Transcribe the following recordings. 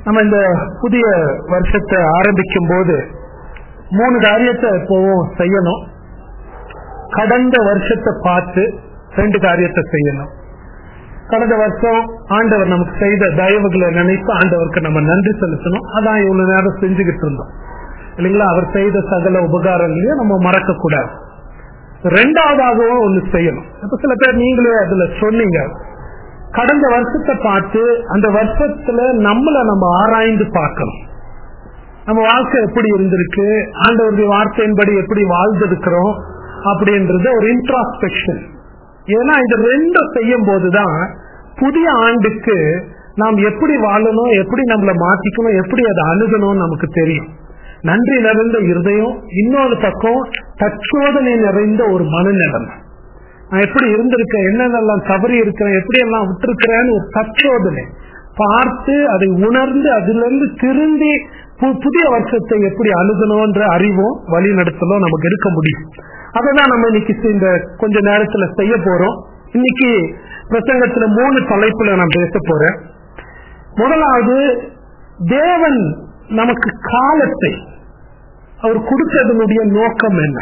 நம்ம இந்த புதிய வருஷத்தை ஆரம்பிக்கும் போது மூணு காரியத்தை எப்பவும் செய்யணும் கடந்த வருஷத்தை பார்த்து ரெண்டு காரியத்தை செய்யணும் கடந்த வருஷம் ஆண்டவர் நமக்கு செய்த தயவுகளை நினைத்து ஆண்டவருக்கு நம்ம நன்றி செலுத்தணும் அதான் இவ்வளவு நேரம் செஞ்சுக்கிட்டு இருந்தோம் இல்லைங்களா அவர் செய்த சகல உபகாரங்களையும் நம்ம மறக்க கூடாது ரெண்டாவதாகவும் ஒண்ணு செய்யணும் இப்ப சில பேர் நீங்களே அதுல சொன்னீங்க கடந்த வருஷத்தை பார்த்து அந்த வருஷத்துல நம்மள நம்ம ஆராய்ந்து பார்க்கணும் நம்ம வாழ்க்கை எப்படி இருந்திருக்கு ஆண்டவருடைய வார்த்தையின்படி எப்படி வாழ்ந்திருக்கிறோம் அப்படின்றது ஒரு இன்ட்ராஸ்பெக்ஷன் ஏன்னா இது ரெண்டும் செய்யும் போதுதான் புதிய ஆண்டுக்கு நாம் எப்படி வாழணும் எப்படி நம்மளை மாத்திக்கணும் எப்படி அதை அணுகணும் நமக்கு தெரியும் நன்றி நிறைந்த இருதயம் இன்னொரு பக்கம் தற்சோதனை நிறைந்த ஒரு மனநிலம் நான் எப்படி இருந்திருக்கேன் என்னென்னலாம் தவறி இருக்கிறேன் எப்படி எல்லாம் விட்டுருக்கிறேன்னு ஒரு தற்சோதனை பார்த்து அதை உணர்ந்து அதுல இருந்து திருந்தி புதிய வருஷத்தை எப்படி அணுகணும்ன்ற அறிவும் வழி நடத்தலும் நமக்கு இருக்க முடியும் அதான் நம்ம இன்னைக்கு இந்த கொஞ்ச நேரத்துல செய்ய போறோம் இன்னைக்கு பிரசங்கத்துல மூணு தலைப்புல நான் பேச போறேன் முதலாவது தேவன் நமக்கு காலத்தை அவர் கொடுத்ததனுடைய நோக்கம் என்ன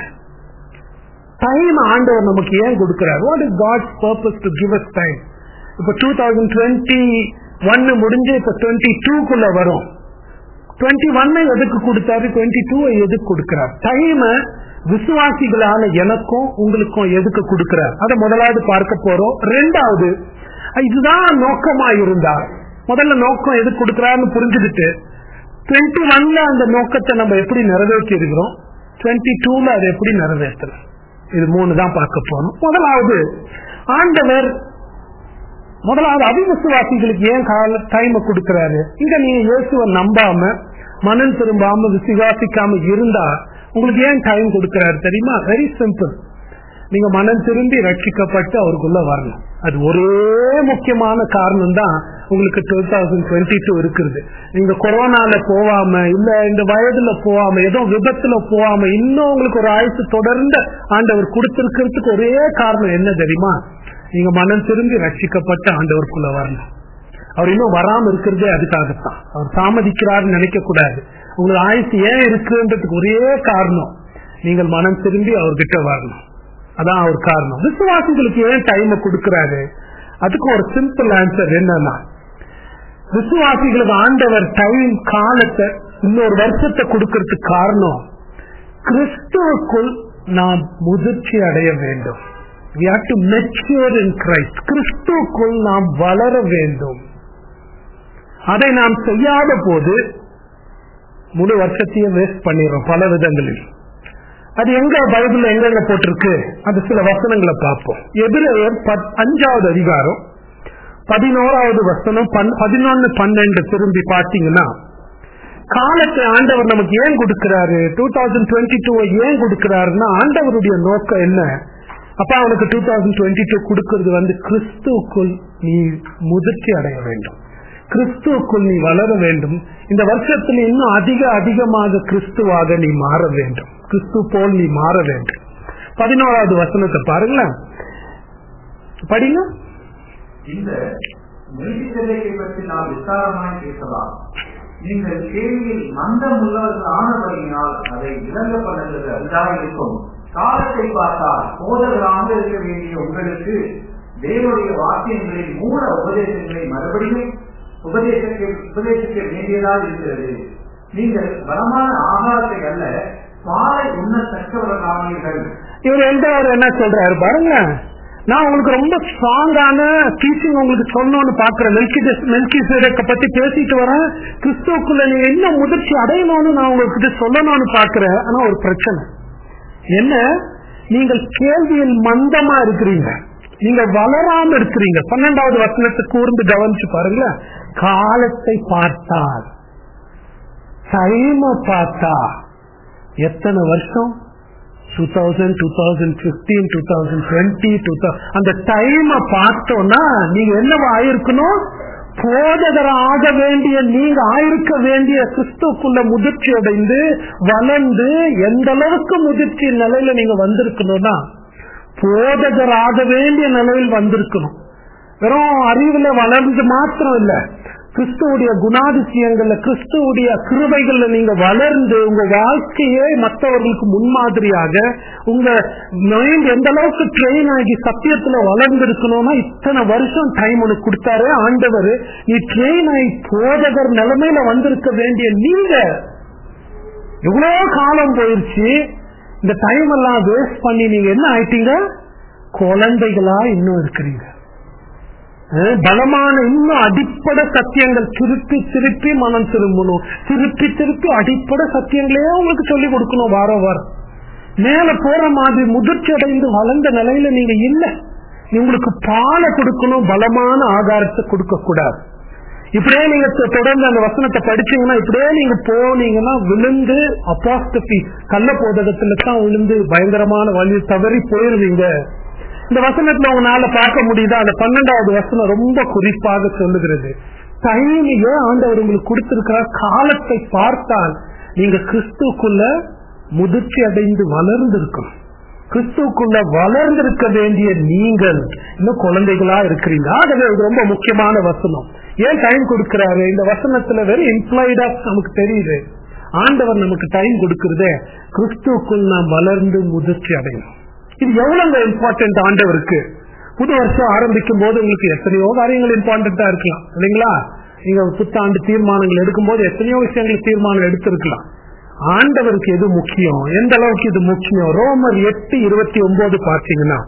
டைம் ஆண்டவர் நமக்கு ஏன் கொடுக்கிறார் what is God's purpose to give us time இப்ப டூ தௌசண்ட் டுவெண்ட்டி ஒன்னு முடிஞ்சு இப்ப டுவெண்ட்டி டூக்குள்ள வரும் டுவெண்ட்டி ஒன்னை எதுக்கு கொடுத்தாரு டுவெண்ட்டி டூ எதுக்கு கொடுக்கிறார் டைம விசுவாசிகளான எனக்கும் உங்களுக்கும் எதுக்கு கொடுக்கிறார் அதை முதலாவது பார்க்க போறோம் ரெண்டாவது இதுதான் நோக்கமா இருந்தா முதல்ல நோக்கம் எதுக்கு கொடுக்கிறாருன்னு புரிஞ்சுக்கிட்டு டுவெண்ட்டி ஒன்ல அந்த நோக்கத்தை நம்ம எப்படி நிறைவேற்றி இருக்கிறோம் டுவெண்ட்டி டூல அதை எப்படி நிறைவேற்றலாம் இது மூணு தான் பார்க்க போறோம் முதலாவது ஆண்டவர் முதலாவது அவிவிசுவாசிகளுக்கு ஏன் கால டைம் கொடுக்கிறாரு இங்க நீங்க இயேசுவை நம்பாம மனம் திரும்பாம விசுவாசிக்காம இருந்தா உங்களுக்கு ஏன் டைம் கொடுக்கிறாரு தெரியுமா வெரி சிம்பிள் நீங்க மனம் திரும்பி ரட்சிக்கப்பட்டு அவருக்குள்ள வரணும் அது ஒரே முக்கியமான காரணம் தான் உங்களுக்கு டூ தௌசண்ட் டுவெண்ட்டி டூ இருக்குது நீங்க கொரோனால போவாம இல்ல இந்த வயதுல போவாம ஏதோ விபத்துல போவாம இன்னும் உங்களுக்கு ஒரு ஆயுசு தொடர்ந்த ஆண்டவர் கொடுத்திருக்கிறதுக்கு ஒரே காரணம் என்ன தெரியுமா நீங்க மனம் திரும்பி ரட்சிக்கப்பட்டு ஆண்டவருக்குள்ள வரணும் அவர் இன்னும் வராம இருக்கிறதே அதுக்காகத்தான் அவர் தாமதிக்கிறாருன்னு நினைக்க கூடாது உங்களுக்கு ஆயுசு ஏன் இருக்குன்றதுக்கு ஒரே காரணம் நீங்கள் மனம் திரும்பி அவர்கிட்ட வரணும் அதான் அவர் காரணம் விசுவாசிகளுக்கு ஏன் டைம் கொடுக்கிறாரு அதுக்கு ஒரு சிம்பிள் ஆன்சர் என்னன்னா விசுவாசிகளுக்கு ஆண்டவர் டைம் காலத்தை இன்னொரு வருஷத்தை கொடுக்கறதுக்கு காரணம் கிறிஸ்துவுக்குள் நாம் முதிர்ச்சி அடைய வேண்டும் we have to mature in Christ கிறிஸ்துக்குள் நாம் வளர வேண்டும் அதை நாம் செய்யாத போது முழு வருஷத்தையும் வேஸ்ட் பண்ணிடுறோம் பல விதங்களில் அது எங்க பைபிள் எங்க போட்டிருக்கு அது சில வசனங்களை பார்ப்போம் எதிரையர் அஞ்சாவது அதிகாரம் பதினோராவது வசனம் பதினொன்னு பன்னெண்டு திரும்பி பாத்தீங்கன்னா காலத்தை ஆண்டவர் நமக்கு ஏன் கொடுக்கிறாரு டூ தௌசண்ட் டுவெண்ட்டி டூ ஏன் கொடுக்கிறாருன்னா ஆண்டவருடைய நோக்கம் என்ன அப்ப அவனுக்கு டூ தௌசண்ட் டுவெண்ட்டி டூ கொடுக்கறது வந்து கிறிஸ்துவுக்குள் நீ முதிர்ச்சி அடைய வேண்டும் கிறிஸ்துவுக்குள் நீ வளர வேண்டும் இந்த வருஷத்துல இன்னும் அதிக அதிகமாக கிறிஸ்துவாக நீ மாற வேண்டும் கிறிஸ்து போல் நீ மாற வேண்டும் பதினோராவது வசனத்தை பாருங்களேன் படிங்க இந்த மெய்சித்தலையை பற்றி நாம் விசாரமாய் பேசலாம் நீங்கள் கேள்வியில் மந்தம் உள்ளவர்கள் ஆனபடியினால் அதை இழந்த பண்ணுகிறது அரிதாயிருக்கும் காலத்தை பார்த்தால் போதகராக இருக்க வேண்டிய உங்களுக்கு தேவனுடைய வாக்கியங்களின் மூல உபதேசங்களை மறுபடியும் உபதேசிக்க உபதேசிக்க வேண்டியதாக இருக்கிறது நீங்கள் பலமான ஆகாரத்தை அல்ல பாலை உண்ணத்தக்கவர்களானீர்கள் இவர் எழுந்தவர் என்ன சொல்றாரு பாருங்க நான் உங்களுக்கு ரொம்ப ஸ்ட்ராங்கான டீச்சிங் உங்களுக்கு சொல்லணும்னு பாக்குறேன் மெல்கி மெல்கி சேரக்க பத்தி பேசிட்டு வரேன் கிறிஸ்துவுக்குள்ள நீங்க என்ன முதிர்ச்சி அடையணும்னு நான் உங்களுக்கு சொல்லணும்னு பாக்குறேன் ஆனா ஒரு பிரச்சனை என்ன நீங்கள் கேள்வியில் மந்தமா இருக்கிறீங்க நீங்க வளராம இருக்கிறீங்க பன்னெண்டாவது வசனத்தை கூர்ந்து கவனிச்சு பாருங்க காலத்தை பார்த்தால் டைம பார்த்தா எத்தனை வருஷம் two thousand two thousand fifteen two thousand twenty two அந்த டைம பார்த்தோம்னா நீங்க என்னவா ஆயிருக்கணும் போதகராக வேண்டிய நீங்க ஆயிருக்க வேண்டிய கிறிஸ்துக்குள்ள முதிர்ச்சி அடைந்து வளர்ந்து எந்த அளவுக்கு முதிர்ச்சி நிலையில நீங்க வந்திருக்கணும்னா போதகராக வேண்டிய நிலையில் வந்திருக்கணும் வெறும் அறிவுல வளர்ந்து மாத்திரம் இல்ல கிறிஸ்துவுடைய குணாதிசயங்கள்ல கிறிஸ்துவுடைய கிருபைகள்ல நீங்க வளர்ந்து உங்க வாழ்க்கையே மற்றவர்களுக்கு முன்மாதிரியாக உங்க மைண்ட் எந்த அளவுக்கு ட்ரெயின் ஆகி சத்தியத்துல வளர்ந்திருக்கணும்னா இத்தனை வருஷம் டைம் உனக்கு கொடுத்தாரு ஆண்டவர் நீ ட்ரெயின் ஆகி போதகர் நிலைமையில வந்திருக்க வேண்டிய நீங்க எவ்வளவு காலம் போயிருச்சு இந்த டைம் எல்லாம் வேஸ்ட் பண்ணி நீங்க என்ன ஆயிட்டீங்க குழந்தைகளா இன்னும் இருக்கிறீங்க அஹ் பலமான இன்னும் அடிப்படை சத்தியங்கள் திருப்பி திருப்பி மனம் திரும்பணும் திருப்பி திருப்பி அடிப்படை சத்தியங்களே உங்களுக்கு சொல்லி கொடுக்கணும் வார வாரம் மேல போற மாதிரி முதிர்ச்சி அடைந்து வளர்ந்த நிலையில நீங்க இல்ல உங்களுக்கு பாலை கொடுக்கணும் பலமான ஆகாரத்தை கொடுக்க கூடாது இப்படியே நீங்க தொ- தொடர்ந்து அந்த வசனத்தை படிச்சீங்கன்னா இப்படியே நீங்க போனீங்கன்னா விழுந்து அப்பாஸ்டபி கள்ள போதகத்துல தான் விழுந்து பயங்கரமான வழி தவறி போயிருவீங்க இந்த வசனத்துல உங்களால பார்க்க முடியுதா அந்த பன்னெண்டாவது வசனம் ரொம்ப குறிப்பாக சொல்லுகிறது டைம் ஏன் ஆண்டவர் உங்களுக்கு கொடுத்திருக்கிறார் காலத்தை பார்த்தால் நீங்க கிறிஸ்துக்குள்ள முதிர்ச்சி அடைந்து வளர்ந்திருக்கணும் கிறிஸ்துக்குள்ள வளர்ந்திருக்க வேண்டிய நீங்கள் இன்னும் குழந்தைகளா இருக்கிறீங்க ஆகவே இது ரொம்ப முக்கியமான வசனம் ஏன் டைம் கொடுக்கிறாரு இந்த வசனத்துல வெறும் இம்ப்ளாய்டா நமக்கு தெரியுது ஆண்டவர் நமக்கு டைம் கொடுக்கிறதே கிறிஸ்துக்குள் நாம் வளர்ந்து முதிர்ச்சி அடையணும் இது எவ்வளவு இம்பார்ட்டன்ட் ஆண்டவருக்கு புது வருஷம் ஆரம்பிக்கும் போது உங்களுக்கு எத்தனையோ காரியங்கள் இம்பார்ட்டண்டா இருக்கலாம் இல்லைங்களா நீங்க புத்தாண்டு தீர்மானங்கள் எடுக்கும்போது எத்தனையோ விஷயங்கள் தீர்மானம் எடுத்திருக்கலாம் ஆண்டவருக்கு எது முக்கியம் எந்த அளவுக்கு இது முக்கியம் ரோமர் எட்டு இருபத்தி ஒன்பது பார்த்தீங்கன்னா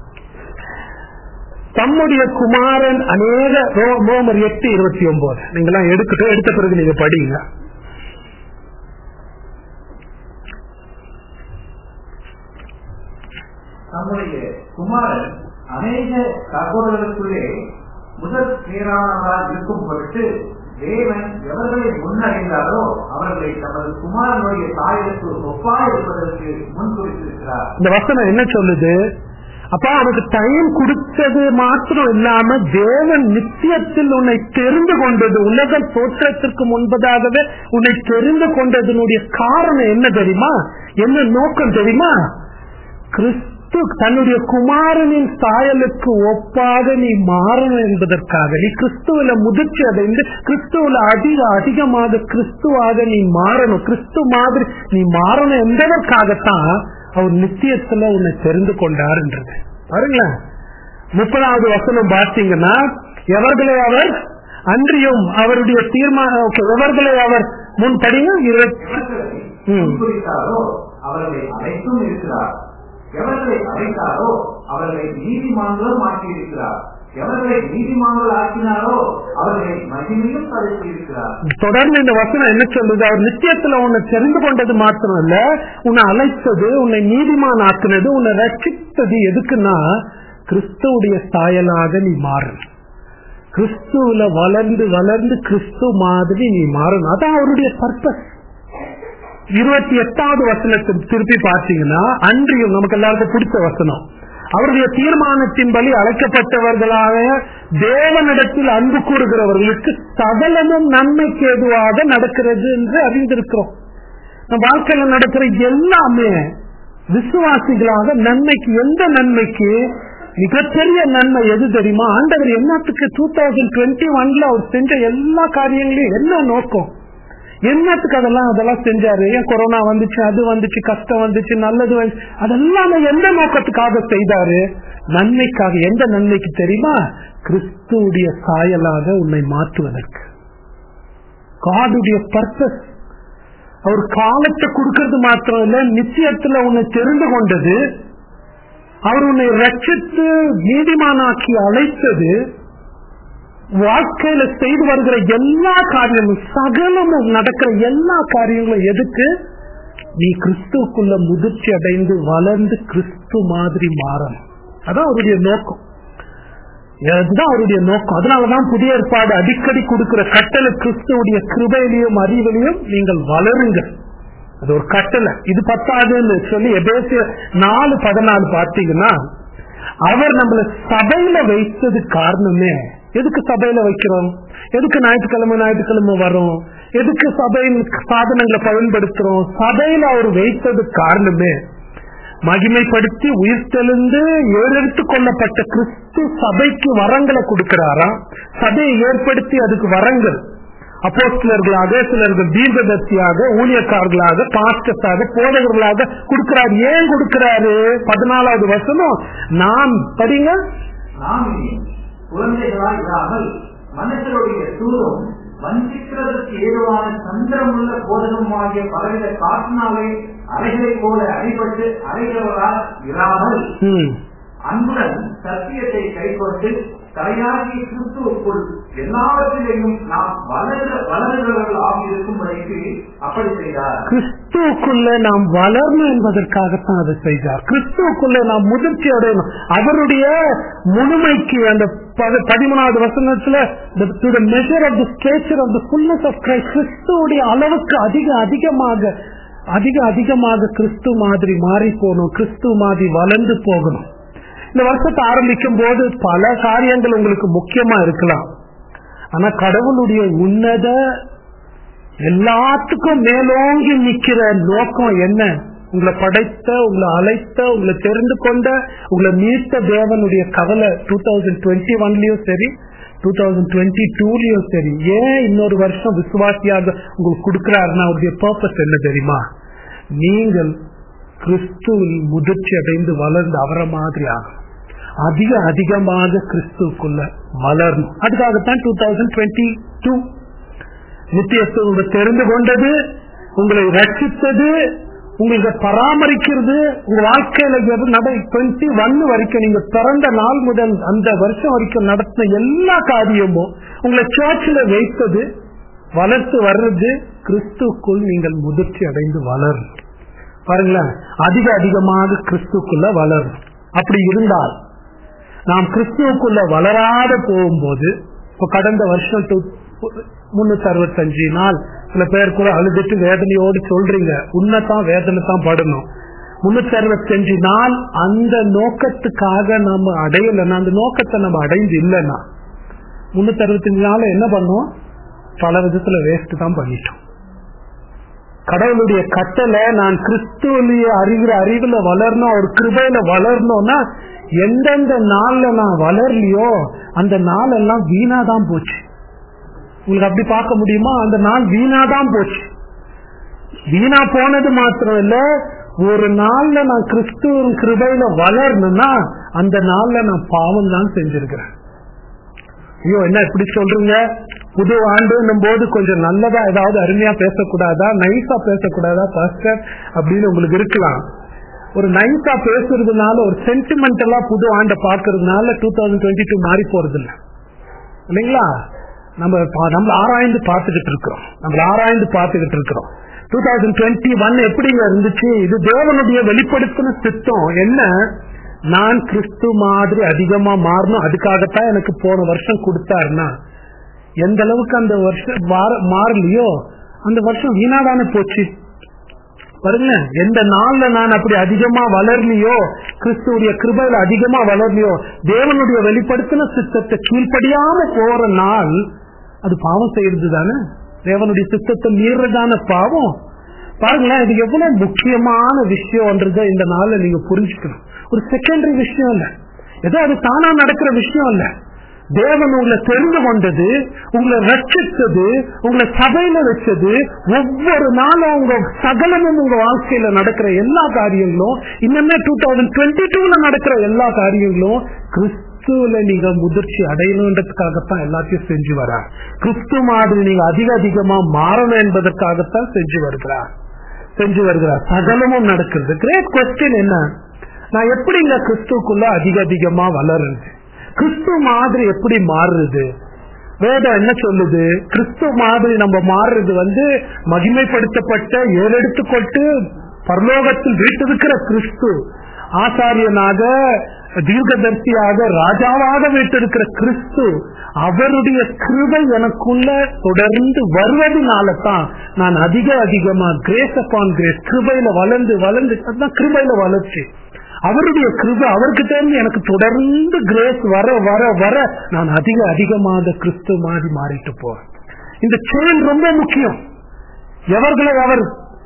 தம்முடைய குமாரன் அநேக ரோ- ரோமர் எட்டு இருபத்தி ஒன்பது நீங்களாம் எடுக்கட்டும் எடுத்த பிறகு நீங்க படிங்க நம்முடைய குமாரன் அநேக சகோதரர்களுக்குள்ளே முதல் பேரானவராக இருக்கும் பொருட்டு தேவன் எவர்களை முன்னறிந்தாரோ அவர்களை தமது குமாரனுடைய தாயருக்கு ஒப்பாய் இருப்பதற்கு முன் குறித்திருக்கிறார் இந்த வசனம் என்ன சொல்லுது அப்ப அவனுக்கு டைம் கொடுத்தது மாத்திரம் இல்லாம தேவன் நித்தியத்தில் உன்னை தெரிந்து கொண்டது உலக தோற்றத்திற்கு முன்பதாகவே உன்னை தெரிந்து கொண்டதனுடைய காரணம் என்ன தெரியுமா என்ன நோக்கம் தெரியுமா கிறிஸ்து தன்னுடைய குமாரனின் சாயலுக்கு ஒப்பாக நீ மாறணும் என்பதற்காக நீ கிறிஸ்துவில முதிர்ச்சி அடைந்து கிறிஸ்துவில அதிக அதிகமாக கிறிஸ்துவாக நீ மாறணும் கிறிஸ்து மாதிரி நீ மாறணும் என்பதற்காகத்தான் அவர் நித்தியத்துல உன்னை தெரிந்து கொண்டார்ன்றது பாருங்களேன் முப்பதாவது வசனம் பார்த்தீங்கன்னா எவர்களை அவர் அன்றியும் அவருடைய தீர்மானம் okay, எவர்களை அவர் முன் படிங்க இருபத்தி எவர்களை ம். முன் குறித்தாரோ அவர்களை அழைத்தும் இருக்கிறார் எவர்களை அழைத்தாரோ அவர்களை நீதிமான்களும் ஆக்கியிருக்கிறார் எவர்களை நீதிமான்கள் ஆக்கினாரோ அவர்களை மகிமையும் படைத்து இருக்கிறார் தொடர்ந்து இந்த வசனம் என்ன சொல்லுது அவர் நித்தியத்துல உன்னை தெரிந்து கொண்டது மாத்திரம் இல்ல உன்னை அழைத்தது உன்னை நீதிமான் ஆக்குனது உன்னை ரட்சித்தது எதுக்குன்னா கிறிஸ்துவுடைய சாயலாக நீ மாறணும் கிறிஸ்துவுல வளர்ந்து வளர்ந்து கிறிஸ்து மாதிரி நீ மாறணும் அதான் அவருடைய பர்பஸ் இருபத்தி எட்டாவது வசனத்தை திருப்பி பார்த்தீங்கன்னா அன்றியும் நமக்கு எல்லாருக்கும் பிடிச்ச வசனம் அவருடைய தீர்மானத்தின்படி அழைக்கப்பட்டவர்களாக தேவனிடத்தில் அன்பு கூறுகிறவர்களுக்கு சகலமும் நன்மைக்கு ஏதுவாக நடக்கிறது என்று அறிந்திருக்கிறோம் நம் வாழ்க்கையில நடக்கிற எல்லாமே விசுவாசிகளாக நன்மைக்கு எந்த நன்மைக்கு மிகப்பெரிய நன்மை எது தெரியுமா ஆண்டவர் என்னத்துக்கு டூ தௌசண்ட் டுவெண்ட்டி ஒன்ல அவர் செஞ்ச எல்லா காரியங்களையும் என்ன நோக்கம் என்னத்துக்கு அதெல்லாம் அதெல்லாம் செஞ்சாரு ஏன் கொரோனா வந்துச்சு அது வந்துச்சு கஷ்டம் வந்துச்சு நல்லது வந்துச்சு அதெல்லாம் எந்த நோக்கத்துக்காக செய்தாரு நன்மைக்காக எந்த நன்மைக்கு தெரியுமா கிறிஸ்துவுடைய சாயலாக உன்னை மாற்றுவதற்கு காடுடைய பர்பஸ் அவர் காலத்தை கொடுக்கறது மாத்திரம் இல்ல நிச்சயத்துல உன்னை தெரிந்து கொண்டது அவர் உன்னை ரட்சித்து நீதிமானாக்கி அழைத்தது வாழ்க்கையில செய்து வருகிற எல்லா காரியமும் சகலமும் நடக்கிற எல்லா காரியங்களும் எதுக்கு நீ கிறிஸ்துக்குள்ள முதிர்ச்சி அடைந்து வளர்ந்து கிறிஸ்து மாதிரி மாறணும் அதான் அவருடைய நோக்கம் அதுதான் அவருடைய நோக்கம் அதனாலதான் புதிய ஏற்பாடு அடிக்கடி கொடுக்கிற கட்டளை கிறிஸ்துவுடைய கிருபையிலையும் அறிவிலையும் நீங்கள் வளருங்க அது ஒரு கட்டளை இது பத்தாதுன்னு சொல்லி எபேசிய நாலு பதினாலு பார்த்தீங்கன்னா அவர் நம்மள சபையில வைத்தது காரணமே எதுக்கு சபையில வைக்கிறோம் எதுக்கு ஞாயிற்றுக்கிழமை ஞாயிற்றுக்கிழமை வரும் எதுக்கு சபையின் சாதனங்களை பயன்படுத்துறோம் சபையில அவர் வைத்தது காரணமே மகிமைப்படுத்தி உயிர்த்தெழுந்து ஏறெடுத்து கொள்ளப்பட்ட கிறிஸ்து சபைக்கு வரங்களை கொடுக்கிறாராம் சபையை ஏற்படுத்தி அதுக்கு வரங்கள் அப்போஸ்தலர்களாக சிலர்கள் தீர்க்கதர்சியாக ஊழியக்காரர்களாக பாஸ்டர்ஸாக போதகர்களாக கொடுக்கிறார் ஏன் கொடுக்கிறாரு பதினாலாவது வசனம் நாம் படிங்க நாம் இனி குழந்தைகளாய் இராமல் மனுஷருடைய தூரம் வஞ்சிக்கிறதற்கு ஏதுவான சந்திரமுள்ள போதகமாகிய பலவித காற்றினாலே அலைகளைப் போல அடிபட்டு அலைகிறவரால் இராமல் ம், அன்புடன் சத்தியத்தை கைக்கொண்டு தலையாகிய கிறிஸ்துவுக்குள் எல்லாவற்றிலையும் நாம் வளர்கிற வளர்கிறவர்கள் ஆகியிருக்கும்படிக்கு அப்படி செய்தார் கிறிஸ்துவுக்குள்ள நாம் வளரணும் என்பதற்காகத்தான் அதை செய்தார் கிறிஸ்துவுக்குள்ள நாம் முதிர்ச்சி அடையணும் அவருடைய முழுமைக்கு அந்த பதி- பதிமூணாவது வசனத்துல to the measure of the stature of the fullness of Christ கிறிஸ்துவுடைய அளவுக்கு அதிக அதிகமாக அதிக அதிகமாக கிறிஸ்து மாதிரி மாறி போகணும் கிறிஸ்து மாதிரி வளர்ந்து போகணும் இந்த வருஷத்தை ஆரம்பிக்கும் போது பல காரியங்கள் உங்களுக்கு முக்கியமா இருக்கலாம் ஆனா கடவுளுடைய உன்னத எல்லாத்துக்கும் மேலோங்கி நிக்கிற நோக்கம் என்ன உங்களை படைத்த உங்களை அழைத்த உங்களை தெரிந்து கொண்ட உங்களை மீட்ட தேவனுடைய கவலை டூ தௌசண்ட் டுவெண்ட்டி ஒன்லயும் சரி டூ தௌசண்ட் டுவெண்ட்டி டூலயும் சரி ஏன் இன்னொரு வருஷம் விசுவாசியாக உங்களுக்கு கொடுக்கிறாருன்னா அவருடைய பர்பஸ் என்ன தெரியுமா நீங்கள் கிறிஸ்துவில் முதிர்ச்சி அடைந்து வளர்ந்து அவரை மாதிரி ஆகணும் அதிக அதிகமாக கிறிஸ்துவுக்குள்ள வளரணும் அதுக்காகத்தான் டூ தௌசண்ட் டுவெண்ட்டி டூ நித்தியத்தை உங்களை தெரிந்து கொண்டது உங்களை ரட்சித்தது உங்களுக்கு பராமரிக்கிறது உங்க வாழ்க்கையில எது நட டுவெண்ட்டி ஒன் வரைக்கும் நீங்க பிறந்த நாள் முதல் அந்த வருஷம் வரைக்கும் நடத்தின எல்லா காரியமும் உங்களை சர்ச்சில் வைத்தது வளர்த்து வர்றது கிறிஸ்துக்குள் நீங்கள் முதிர்ச்சி அடைந்து வளரும் பாருங்களேன் அதிக அதிகமாக கிறிஸ்துக்குள்ள வளரும் அப்படி இருந்தால் நாம் கிறிஸ்துவுக்குள்ள வளராத போகும்போது இப்ப கடந்த வருஷம் முன்னூத்தி அறுபத்தஞ்சு நாள் சில பேர் கூட அழுதுட்டு வேதனையோடு சொல்றீங்க உன்னதான் வேதனை தான் படணும் முன்னூத்தி அறுபத்தஞ்சு நாள் அந்த நோக்கத்துக்காக நம்ம அடையலைன்னா அந்த நோக்கத்தை நம்ம அடைந்து இல்லைன்னா முன்னூத்தி அறுபத்தஞ்சு நாள் என்ன பண்ணோம் பல விதத்துல வேஸ்ட் தான் பண்ணிட்டோம் கடவுளுடைய கட்டளை நான் கிறிஸ்துவலிய அறிகிற அறிவுல வளரணும் அவர் கிருபையில வளரணும்னா எந்தெந்த நாள்ல நான் வளரலையோ அந்த நாள் எல்லாம் வீணா தான் போச்சு உங்களுக்கு அப்படி பார்க்க முடியுமா அந்த நாள் வீணா தான் போச்சு வீணா போனது மாத்திரம் இல்ல ஒரு நாள்ல நான் கிறிஸ்துவின் கிருபையில வளரணும்னா அந்த நாள்ல நான் பாவம் தான் செஞ்சிருக்கிறேன் ஐயோ என்ன இப்படி சொல்றீங்க புது ஆண்டுன்னும் போது கொஞ்சம் நல்லதா ஏதாவது அருமையா பேசக்கூடாதா நைஸா பேசக்கூடாதா பாஸ்டர் அப்படின்னு உங்களுக்கு இருக்கலாம் ஒரு நைஸா பேசுறதுனால ஒரு சென்டிமெண்டலா புது ஆண்டை பாக்குறதுனால டூ தௌசண்ட் டுவெண்ட்டி டூ மாறி போறது இல்ல இல்லைங்களா நம்ம நம்ம ஆராய்ந்து பார்த்துக்கிட்டு இருக்கிறோம் நம்ம ஆராய்ந்து பார்த்துக்கிட்டு இருக்கிறோம் டூ தௌசண்ட் டுவெண்ட்டி ஒன் எப்படிங்க இருந்துச்சு இது தேவனுடைய வெளிப்படுத்தின சித்தம் என்ன நான் கிறிஸ்து மாதிரி அதிகமா மாறணும் அதுக்காகத்தான் எனக்கு போன வருஷம் கொடுத்தாருன்னா எந்த அளவுக்கு அந்த வருஷம் மாறலையோ அந்த வருஷம் வீணாதானே போச்சு பாருங்க எந்த நாள்ல நான் அப்படி அதிகமா வளரலையோ கிறிஸ்துடைய கிருபையில அதிகமா வளரலையோ தேவனுடைய வெளிப்படுத்தின சித்தத்தை கீழ்ப்படியாம போற நாள் அது பாவம் செய்யறது தானே தேவனுடைய சித்தத்தை மீறதான பாவம் பாருங்களேன் இது எவ்வளவு முக்கியமான விஷயம்ன்றத இந்த நாள்ல நீங்க புரிஞ்சுக்கணும் ஒரு செகண்டரி விஷயம் இல்ல ஏதோ அது தானா நடக்கிற விஷயம் இல்ல தேவன் உங்களை தெரிந்து கொண்டது உங்களை ரட்சித்தது உங்களை சபையில வச்சது ஒவ்வொரு நாளும் உங்க சகலமும் உங்க வாழ்க்கையில நடக்கிற எல்லா காரியங்களும் இன்னுமே டூ தௌசண்ட் டுவெண்ட்டி டூல நடக்கிற எல்லா காரியங்களும் கிறிஸ்துவல நீங்க முதிர்ச்சி அடையணுன்றதுக்காகத்தான் எல்லாத்தையும் செஞ்சு வர கிறிஸ்து மாதிரி நீங்க அதிக அதிகமா மாறணும் என்பதற்காகத்தான் செஞ்சு வருகிறார் செஞ்சு வருகிறார் சகலமும் நடக்கிறது கிரேட் கொஸ்டின் என்ன நான் எப்படிங்க கிறிஸ்துக்குள்ள அதிக அதிகமா வளருது கிறிஸ்து மாதிரி எப்படி மாறுறது வேதம் என்ன சொல்லுது கிறிஸ்து மாதிரி நம்ம மாறுறது வந்து மகிமைப்படுத்தப்பட்ட ஏறெடுத்துக்கொண்டு பரலோகத்தில் வீட்டிருக்கிற கிறிஸ்து ஆசாரியனாக தீர்க்கதர்சியாக ராஜாவாக வீட்டிருக்கிற கிறிஸ்து அவருடைய கிருபை எனக்குள்ள தொடர்ந்து வருவதனால தான் நான் அதிக அதிகமா கிரேஸ் அப்பான் கிரேஸ் கிருபையில வளர்ந்து வளர்ந்து அதுதான் கிருபையில வளர்ச்சி அவருடைய கிருபை அவருக்கு தெரிஞ்சு எனக்கு தொடர்ந்து கிரேஸ் வர வர வர நான் அதிக அதிகமாக கிறிஸ்து மாதிரி மாறிட்டு போறேன் இந்த செயல் ரொம்ப முக்கியம் எவர்களை அவர்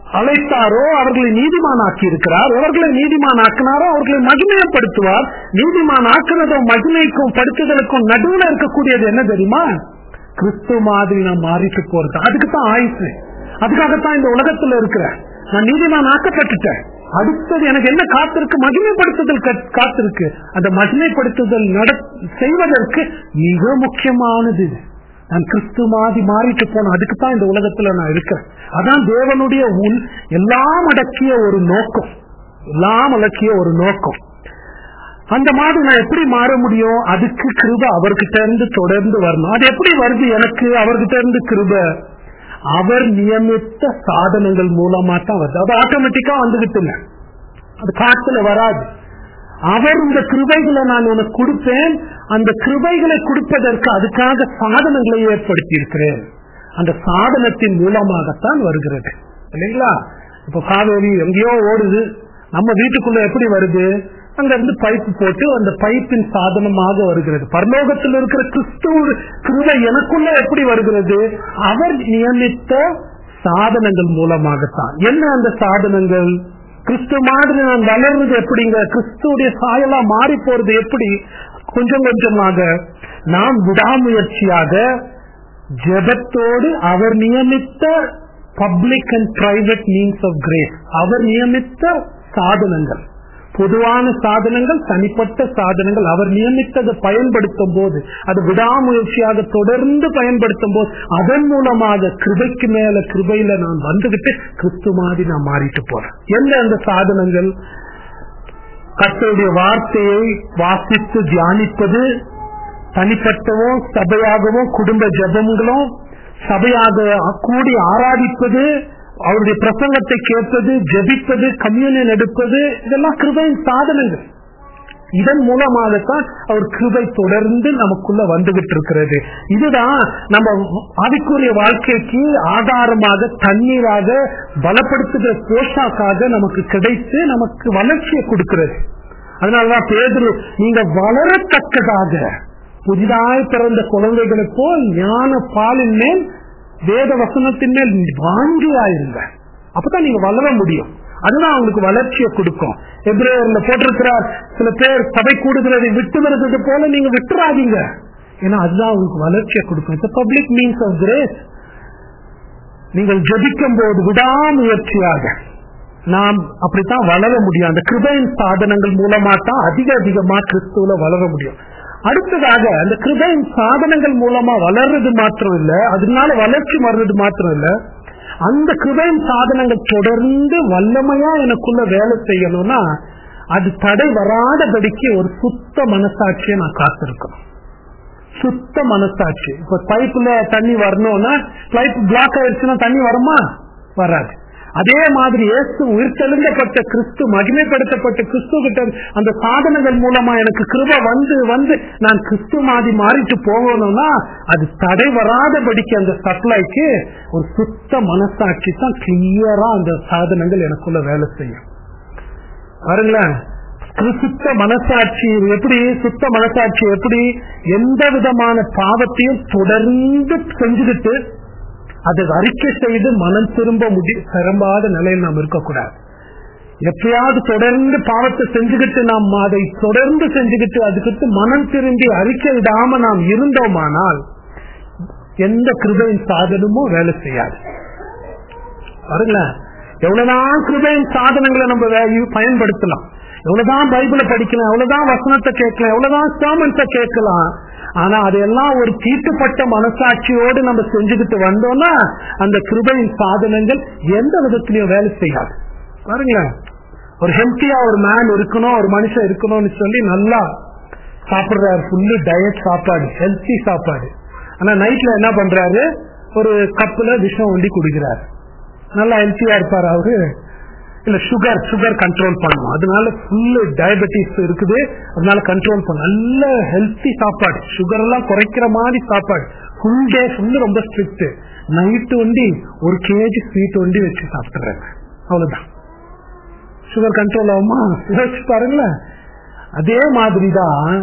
அழைத்தாரோ அவர்களை நீதிமானாக்கி இருக்கிறார் எவர்களை நீதிமானாக்கினாரோ அவர்களை மகிமையப்படுத்துவார் நீதிமான் ஆக்குறதும் மகிமைக்கும் படுத்துதலுக்கும் நடுவில் இருக்கக்கூடியது என்ன தெரியுமா கிறிஸ்து மாதிரி நான் மாறிட்டு போறது அதுக்கு தான் ஆயுசு அதுக்காகத்தான் இந்த உலகத்துல இருக்கிறேன் நான் நீதிமான் ஆக்கப்பட்டுட்டேன் அடுத்தது எனக்கு என்ன காத்திருக்கு மகிமைப்படுத்துதல் கா- காத்திருக்கு அந்த மகிமைப்படுத்துதல் நட செய்வதற்கு மிக முக்கியமானது இது. நான் கிறிஸ்து மாதிரி மாறிட்டு போன அதுக்கு தான் இந்த உலகத்துல நான் இருக்கிறேன் அதான் தேவனுடைய உள் எல்லாம் அடக்கிய ஒரு நோக்கம் எல்லாம் அடக்கிய ஒரு நோக்கம் அந்த மாதிரி நான் எப்படி மாற முடியும் அதுக்கு கிருப அவர்கிட்ட இருந்து தொடர்ந்து வரணும் அது எப்படி வருது எனக்கு அவர்கிட்ட இருந்து கிருப அவர் நியமித்த சாதனங்கள் மூலமா தான் வருது அது ஆட்டோமேட்டிக்கா வந்துகிட்டு இல்லை அது காத்துல வராது அவர் இந்த கிருபைகளை நான் உனக்கு கொடுப்பேன் அந்த கிருபைகளை கொடுப்பதற்கு அதுக்காக சாதனங்களை ஏற்படுத்தி இருக்கிறேன் அந்த சாதனத்தின் மூலமாகத்தான் வருகிறது இல்லைங்களா இப்ப காவேரி எங்கேயோ ஓடுது நம்ம வீட்டுக்குள்ள எப்படி வருது அங்க இருந்து பைப் போட்டு அந்த பைப்பின் சாதனமாக வருகிறது பரலோகத்தில் இருக்கிற கிறிஸ்துவ கிருபை எனக்குள்ள எப்படி வருகிறது அவர் நியமித்த சாதனங்கள் மூலமாகத்தான் என்ன அந்த சாதனங்கள் கிறிஸ்து மாதிரி நான் வளர்றது எப்படிங்க கிறிஸ்துடைய சாயலா மாறி போறது எப்படி கொஞ்சம் கொஞ்சமாக நாம் விடாமுயற்சியாக ஜெபத்தோடு அவர் நியமித்த public and private means of grace அவர் நியமித்த சாதனங்கள் பொதுவான சாதனங்கள் தனிப்பட்ட சாதனங்கள் அவர் நியமித்ததை பயன்படுத்தும் போது அது விடாமுயற்சியாக தொடர்ந்து பயன்படுத்தும் போது அதன் மூலமாக கிருபைக்கு மேல கிருபையில நான் வந்துகிட்டு கிறிஸ்து மாதிரி நான் மாறிட்டு போறேன் என்ன அந்த சாதனங்கள் கர்த்தருடைய வார்த்தையை வாசித்து தியானிப்பது தனிப்பட்டவோ சபையாகவோ குடும்ப ஜபங்களும் சபையாக கூடி ஆராதிப்பது அவருடைய பிரசங்கத்தை கேட்பது ஜபிப்பது கம்யூனியன் எடுப்பது இதெல்லாம் கிருபையின் சாதனங்கள் இதன் மூலமாகத்தான் அவர் கிருபை தொடர்ந்து நமக்குள்ள வந்துகிட்டு இருக்கிறது இதுதான் நம்ம ஆவிக்குரிய வாழ்க்கைக்கு ஆதாரமாக தண்ணீராக பலப்படுத்துகிற போஷாக்காக நமக்கு கிடைத்து நமக்கு வளர்ச்சியை கொடுக்கிறது அதனாலதான் பேதரு நீங்க வளரத்தக்கதாக புதிதாய் பிறந்த குழந்தைகளை போல் ஞான பாலின் மேல் வேத வசனத்தின் மேல் வாங்கியாயிருங்க அப்பதான் நீங்க வளர முடியும் அதுதான் அவங்களுக்கு வளர்ச்சியை கொடுக்கும் எப்ரேயர்ல போட்டிருக்கிறார் சில பேர் சபை கூடுகிறதை விட்டு வருகிறது போல நீங்க விட்டுறாதீங்க ஏன்னா அதுதான் உங்களுக்கு வளர்ச்சியை கொடுக்கும் it's public means of grace நீங்கள் ஜபிக்கும் போது விடாமுயற்சியாக நாம் அப்படித்தான் வளர முடியும் அந்த கிருபையின் சாதனங்கள் மூலமா தான் அதிக அதிகமா கிறிஸ்துவல வளர முடியும் அடுத்ததாக அந்த கிருபையின் சாதனங்கள் மூலமா வளர்றது மாத்திரம் இல்ல அதனால வளர்ச்சி வர்றது மாத்திரம் இல்ல அந்த கிருபையின் சாதனங்கள் தொடர்ந்து வல்லமையா எனக்குள்ள வேலை செய்யணும்னா அது தடை வராதபடிக்கு ஒரு சுத்த மனசாட்சியை நான் காத்திருக்கணும் சுத்த மனசாட்சி இப்ப பைப்ல தண்ணி வரணும்னா பைப் பிளாக் ஆயிடுச்சுன்னா தண்ணி வருமா வராது அதே மாதிரி இயேசு உயிர்த்தெழுந்தப்பட்ட கிறிஸ்து மகிமைப்படுத்தப்பட்ட கிறிஸ்து கிட்ட அந்த சாதனங்கள் மூலமா எனக்கு கிருப வந்து வந்து நான் கிறிஸ்து மாதிரி மாறிட்டு போகணும்னா அது தடை வராதபடிக்கு அந்த சப்ளைக்கு ஒரு சுத்த மனசாட்சி தான் கிளியரா அந்த சாதனங்கள் எனக்குள்ள வேலை செய்யும் பாருங்களேன் சுத்த மனசாட்சி எப்படி சுத்த மனசாட்சி எப்படி எந்த விதமான பாவத்தையும் தொடர்ந்து செஞ்சுக்கிட்டு அதை அறிக்கை செய்து மனம் திரும்ப முடி திரும்பாத நிலையில் நாம் இருக்கக்கூடாது எப்பயாவது தொடர்ந்து பாவத்தை செஞ்சுக்கிட்டு நாம் அதை தொடர்ந்து செஞ்சுக்கிட்டு அதுக்கு மனம் திரும்பி அறிக்கை விடாம நாம் இருந்தோமானால் எந்த கிருபையின் சாதனமும் வேலை செய்யாது பாருங்களேன் எவ்வளவுதான் கிருபையின் சாதனங்களை நம்ம வே- பயன்படுத்தலாம் எவ்வளவுதான் பைபிளை படிக்கலாம் எவ்வளவுதான் வசனத்தை கேட்கலாம் எவ்வளவுதான் சாமன்ஸை கேட்கலாம் ஆனா அதெல்லாம் ஒரு தீட்டுப்பட்ட மனசாட்சியோடு நம்ம செஞ்சுக்கிட்டு வந்தோம்னா அந்த கிருபையின் சாதனங்கள் எந்த விதத்திலையும் வேலை செய்யாது பாருங்களேன் ஒரு ஹெல்த்தியா ஒரு மேன் இருக்கணும் ஒரு மனுஷன் இருக்கணும்னு சொல்லி நல்லா சாப்பிடுறாரு ஃபுல்லு டயட் சாப்பாடு ஹெல்த்தி சாப்பாடு ஆனா நைட்ல என்ன பண்றாரு ஒரு கப்புல விஷம் ஒண்டி குடிக்கிறாரு நல்லா ஹெல்த்தியா இருப்பாரு அவரு இல்ல சுகர் சுகர் கண்ட்ரோல் பண்ணணும் அதனால ஃபுல்லு டயபெட்டிஸ் இருக்குது அதனால கண்ட்ரோல் பண்ணும் நல்ல ஹெல்த்தி சாப்பாடு சுகர் எல்லாம் குறைக்கிற மாதிரி சாப்பாடு ஃபுல் டே ஃபுல்லு ரொம்ப ஸ்ட்ரிக்ட் நைட்டு ஒண்டி ஒரு கேஜி ஸ்வீட் ஒண்டி வச்சு சாப்பிட்டுறாங்க அவ்வளவுதான் சுகர் கண்ட்ரோல் ஆகுமா யோசிச்சு பாருங்களேன் அதே மாதிரிதான்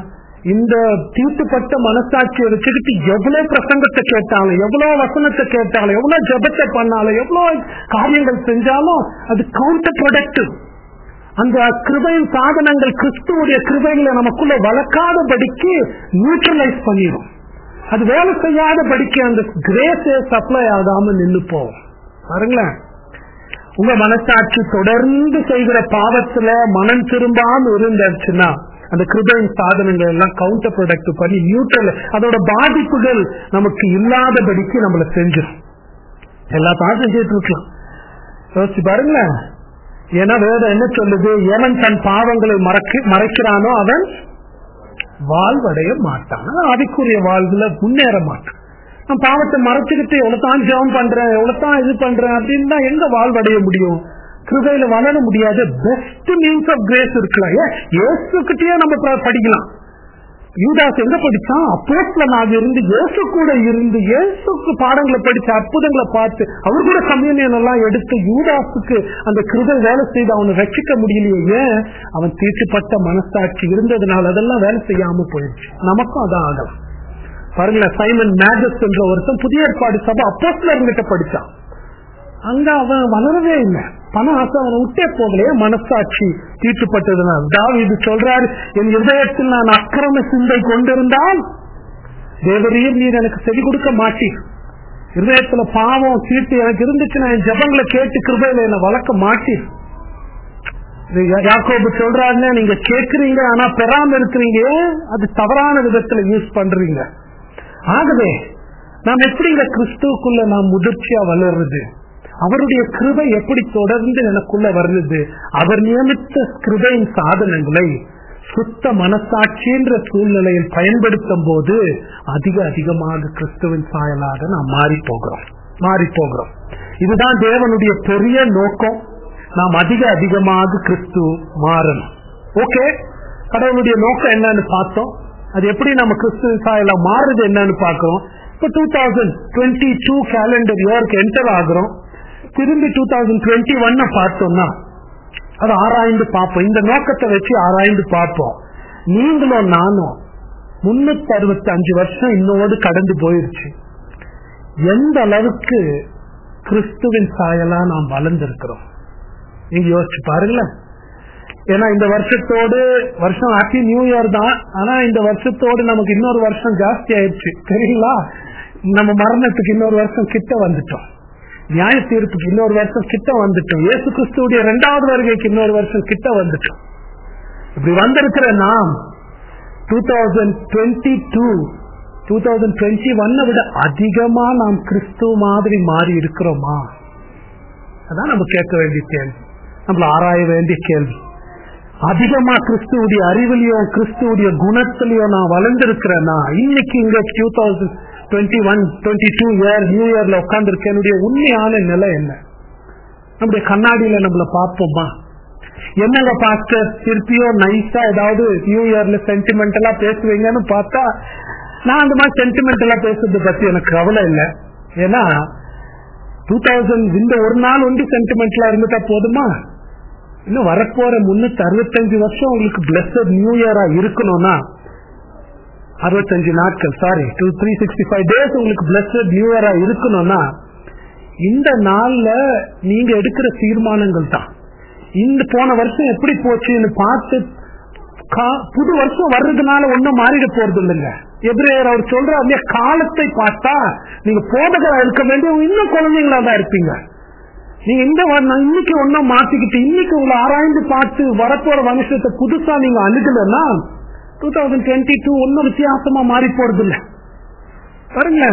இந்த தீட்டுப்பட்ட மனசாட்சியை வச்சுக்கிட்டு எவ்வளவு பிரசங்கத்தை கேட்டாலும் எவ்வளவு வசனத்தை கேட்டாலும் எவ்வளவு ஜபத்தை பண்ணாலும் எவ்வளவு காரியங்கள் செஞ்சாலும் அது கவுண்டர் ப்ரொடக்டிவ் அந்த கிருபையின் சாதனங்கள் கிறிஸ்துவுடைய கிருபைகளை நமக்குள்ள வளர்க்காதபடிக்கு நியூட்ரலைஸ் பண்ணிடும் அது வேலை செய்யாதபடிக்கு அந்த கிரேஸே சப்ளை ஆகாம நின்று போகும் பாருங்களேன் உங்க மனசாட்சி தொடர்ந்து செய்கிற பாவத்துல மனம் திரும்பாம இருந்துச்சுன்னா அந்த கிருபையின் சாதனங்கள் எல்லாம் கவுண்டர் ப்ரொடக்ட் பண்ணி நியூட்ரல் அதோட பாதிப்புகள் நமக்கு இல்லாதபடிக்கு நம்மள செஞ்சிடும் எல்லாத்தையும் செஞ்சுட்டு இருக்கலாம் யோசிச்சு பாருங்களேன் ஏன்னா வேதம் என்ன சொல்லுது எவன் தன் பாவங்களை மறக்க மறைக்கிறானோ அவன் வாழ்வடைய மாட்டான் அதுக்குரிய வாழ்வுல முன்னேற மாட்டான் நான் பாவத்தை மறைச்சுக்கிட்டு எவ்வளவுதான் ஜெபம் பண்றேன் எவ்வளவுதான் இது பண்றேன் அப்படின்னா எங்க வாழ்வடைய முடியும் கிருபையில வளர முடியாத பெஸ்ட் மீன்ஸ் ஆஃப் கிரேஸ் இருக்கலாம் ஏன் இயேசுக்கிட்டயே நம்ம ப- படிக்கலாம் யூதாஸ் எங்க படிச்சான் அப்போஸ்லனாக இருந்து இயேசு கூட இருந்து இயேசுக்கு பாடங்களை படிச்சு அற்புதங்களை பார்த்து அவர் கூட கம்யூனியன் எல்லாம் எடுத்து யூதாஸுக்கு அந்த கிருபை வேலை செய்து அவனை ரட்சிக்க முடியலையே ஏன் அவன் தீட்டுப்பட்ட மனசாட்சி இருந்ததுனால அதெல்லாம் வேலை செய்யாம போயிடுச்சு நமக்கும் அதான் ஆகலாம் பாருங்களேன் சைமன் மேகஸ் என்ற ஒருத்தன் புதிய ஏற்பாடு சபை அப்போஸ்லர்கிட்ட படிச்சான் அங்க அவன் வளரவே இல்லை பண ஆசை அவனை விட்டே போகலையே மனசாட்சி தீட்டுப்பட்டதுனால் தாவீது சொல்றாரு என் இதயத்தில் நான் அக்கிரம சிந்தை கொண்டிருந்தால் தேவரீர் நீர் எனக்கு செவி கொடுக்க மாட்டீர் இதயத்துல பாவம் தீட்டு எனக்கு இருந்துச்சுன்னா என் ஜபங்களை கேட்டு கிருபையில என்னை வளர்க்க மாட்டீர் இது யா- யாக்கோபு சொல்றாருன்னா நீங்க கேக்குறீங்க ஆனா பெறாம இருக்கிறீங்க அது தவறான விதத்துல யூஸ் பண்றீங்க ஆகவே நாம் எப்படிங்க கிறிஸ்துவுக்குள்ள நாம் முதிர்ச்சியா வளர்றது அவருடைய கிருபை எப்படி தொடர்ந்து எனக்குள்ள வருது அவர் நியமித்த கிருபையின் சாதனங்களை சுத்த மனசாட்சின்ற சூழ்நிலையில் பயன்படுத்தும் போது அதிக அதிகமாக கிறிஸ்துவின் சாயலாக நாம் மாறி போகிறோம் மாறி போகிறோம் இதுதான் தேவனுடைய பெரிய நோக்கம் நாம் அதிக அதிகமாக கிறிஸ்து மாறணும் ஓகே கடவுளுடைய நோக்கம் என்னன்னு பார்த்தோம் அது எப்படி நம்ம கிறிஸ்துவின் சாயலா மாறுது என்னன்னு பார்க்கிறோம் இப்போ two thousand twenty two calendar இயருக்கு என்டர் ஆகுறோம் திரும்பி டூ தௌசண்ட் டுவெண்ட்டி ஒன்ன பார்த்தோம்னா அது ஆராய்ந்து பார்ப்போம் இந்த நோக்கத்தை வச்சு ஆராய்ந்து பார்ப்போம் நீங்களும் நானும் முன்னூத்தி அறுபத்தி அஞ்சு வருஷம் இன்னோடு கடந்து போயிருச்சு எந்த அளவுக்கு கிறிஸ்துவின் சாயலா நாம் வளர்ந்திருக்கிறோம் நீங்க யோசிச்சு பாருங்களேன் ஏன்னா இந்த வருஷத்தோடு வருஷம் ஹாப்பி நியூ இயர் தான் ஆனா இந்த வருஷத்தோடு நமக்கு இன்னொரு வருஷம் ஜாஸ்தி ஆயிடுச்சு தெரியுங்களா நம்ம மரணத்துக்கு இன்னொரு வருஷம் கிட்ட வந்துட்டோம் நியாய தீர்ப்புக்கு இன்னொரு வருஷம் கிட்ட வந்துட்டோம் இயேசு கிறிஸ்துடைய இரண்டாவது வருகைக்கு இன்னொரு வருஷம் கிட்ட வந்துட்டோம் இப்படி வந்திருக்கிற நாம் two thousand twenty two two thousand twenty ஒன்னை விட அதிகமா நாம் கிறிஸ்துவ மாதிரி மாறி இருக்கிறோமா அதான் நம்ம கேட்க வேண்டிய கேள்வி நம்மள ஆராய வேண்டிய கேள்வி அதிகமா கிறிஸ்துவுடைய அறிவிலையும் கிறிஸ்துவுடைய குணத்திலையும் நான் வளர்ந்திருக்கிறேன்னா இன்னைக்கு இங்க two thousand twenty one twenty two year new இயர்ல உட்கார்ந்து என்னுடைய உண்மையான நிலை என்ன நம்முடைய கண்ணாடியில நம்மள பார்ப்போமா என்னங்க பாஸ்டர் திருப்பியோ நைஸா ஏதாவது நியூ இயர்ல சென்டிமெண்டலா பேசுவீங்கன்னு பார்த்தா நான் அந்த மாதிரி சென்டிமெண்டலா பேசுறத பத்தி எனக்கு கவலை இல்லை ஏன்னா டூ தௌசண்ட் இந்த ஒரு நாள் ஒண்டி சென்டிமெண்ட்லா இருந்துட்டா போதுமா இன்னும் வரப்போற முன்னூத்தி அறுபத்தஞ்சு வருஷம் உங்களுக்கு பிளஸட் நியூ இயரா இருக்கணும்னா அறுபத்தஞ்சு நாட்கள் sorry two three sixty five days உங்களுக்கு பிளஸட் நியூ இயரா இருக்கணும்னா இந்த நாள்ல நீங்க எடுக்கிற தீர்மானங்கள் தான் இந்த போன வருஷம் எப்படி போச்சுன்னு பார்த்து கா- புது வருஷம் வர்றதுனால ஒன்னும் மாறிட போறது இல்லைங்க எப்ரேயர் அவர் சொல்றாரு இல்லையா, காலத்தை பார்த்தா நீங்க போதகரா இருக்க வேண்டிய இன்னும் குழந்தைங்களா தான் இருப்பீங்க நீங்க இந்த வ- நான் இன்னைக்கு ஒன்னும் மாத்திக்கிட்டு இன்னைக்கு உங்களை ஆராய்ந்து பார்த்து வரப்போற வருஷத்தை புதுசா நீங்க அணுகலன்னா டூ தௌசண்ட் டுவெண்ட்டி டூ ஒன்னும் வித்தியாசமா மாறி போறது இல்ல பாருங்க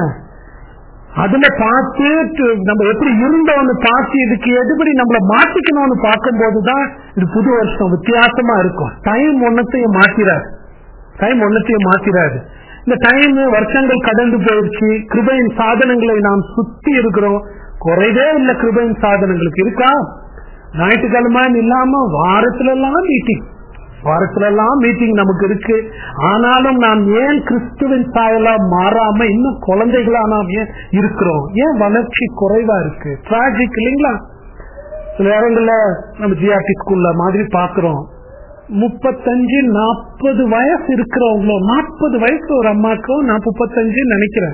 அதுல பார்த்து டு- நம்ம எப்படி இருந்தோம்னு பார்த்து இதுக்கு எதுபடி நம்மள மாத்திக்கணும்னு பார்க்கும் போதுதான் இது புது வருஷம் வித்தியாசமா இருக்கும் டைம் ஒன்னத்தையும் மாத்திராது டைம் ஒன்னத்தையும் மாத்திராது இந்த டைம் வருஷங்கள் கடந்து போயிடுச்சு கிருபையின் சாதனங்களை நாம் சுத்தி இருக்கிறோம் குறைவே இல்ல கிருபையின் சாதனங்களுக்கு இருக்கா ஞாயிற்றுக்கிழமை இல்லாம வாரத்துல எல்லாம் மீட்டிங் வாரத்துல எல்லாம் மீட்டிங் நமக்கு இருக்கு ஆனாலும் நாம் ஏன் கிறிஸ்துவின் சாயலா மாறாம இன்னும் குழந்தைகளா நாம் ஏன் இருக்கிறோம் ஏன் வளர்ச்சி குறைவா இருக்கு டிராஜிக் இல்லைங்களா சில நேரங்கள்ல நம்ம ஜிஆர்டி ஸ்கூல்ல மாதிரி பாக்குறோம் முப்பத்தஞ்சு நாற்பது வயசு இருக்கிறவங்களும் நாற்பது வயசு ஒரு அம்மாக்கும் நான் முப்பத்தஞ்சு நினைக்கிறேன்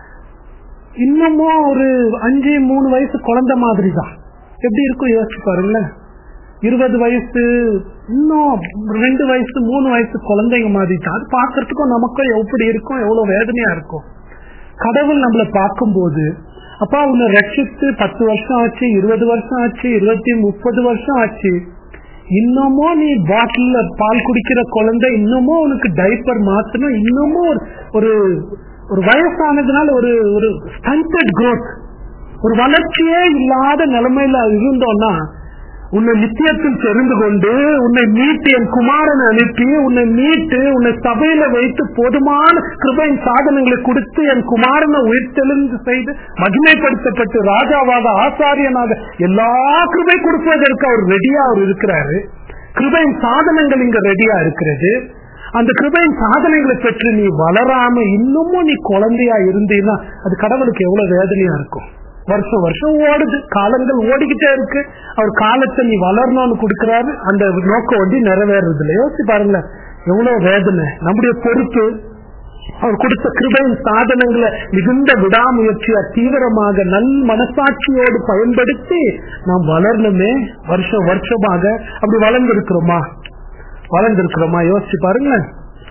இன்னமும் ஒரு அஞ்சு மூணு வயசு குழந்தை மாதிரி தான் எப்படி இருக்கும் யோசிச்சு பாருங்களேன் இருபது வயசு இன்னும் ரெண்டு வயசு மூணு வயசு குழந்தைங்க மாதிரி தான் அது பார்க்கறதுக்கும் நமக்கும் எப்படி இருக்கும் எவ்வளவு வேதனையா இருக்கும் கடவுள் நம்மளை பார்க்கும்போது அப்பா உன்னை ரட்சித்து பத்து வருஷம் ஆச்சு இருபது வருஷம் ஆச்சு இருபத்தி முப்பது வருஷம் ஆச்சு இன்னமும் நீ பாட்டில்ல பால் குடிக்கிற குழந்தை இன்னமும் உனக்கு டைப்பர் மாத்தணும் இன்னமும் ஒரு- ஒரு ஒரு வயசானதுனால ஒரு ஒரு ஸ்டண்டட் growth ஒரு வளர்ச்சியே இல்லாத நிலைமையில இருந்தோம்னா உன்னை நித்தியத்தில் தெரிந்து கொண்டு உன்னை மீட்டு என் குமாரனை அனுப்பி உன்னை மீட்டு உன்னை சபையில வைத்து போதுமான கிருபையின் சாதனங்களை கொடுத்து என் குமாரனை உயிர்த்தெழுந்து செய்து மகிமைப்படுத்தப்பட்டு ராஜாவாக ஆசாரியனாக எல்லா கிருபை கொடுப்பதற்கு அவர் ரெடியா அவர் இருக்கிறாரு கிருபையின் சாதனங்கள் இங்க ரெடியா இருக்கிறது அந்த கிருபையின் சாதனைகளை பெற்று நீ வளராம இன்னமும் நீ குழந்தையா இருந்தீன்னா அது கடவுளுக்கு எவ்வளவு வேதனையா இருக்கும் வருஷம் வருஷம் ஓடுது காலங்கள் ஓடிக்கிட்டே இருக்கு அவர் காலத்தை நீ வளரணும்னு கொடுக்கிறாரு அந்த நோக்கம் வந்து நிறைவேறது இல்லை யோசிச்சு பாருங்களேன் எவ்வளவு வேதனை நம்முடைய பொறுப்பு அவர் கொடுத்த கிருபையின் சாதனங்களை மிகுந்த விடாமுயற்சியா தீவிரமாக நல் மனசாட்சியோடு பயன்படுத்தி நாம் வளரணுமே வருஷம் வருஷமாக அப்படி வளர்ந்திருக்கிறோமா வளர்ந்திருக்கிறோமா யோசிச்சு பாருங்களேன்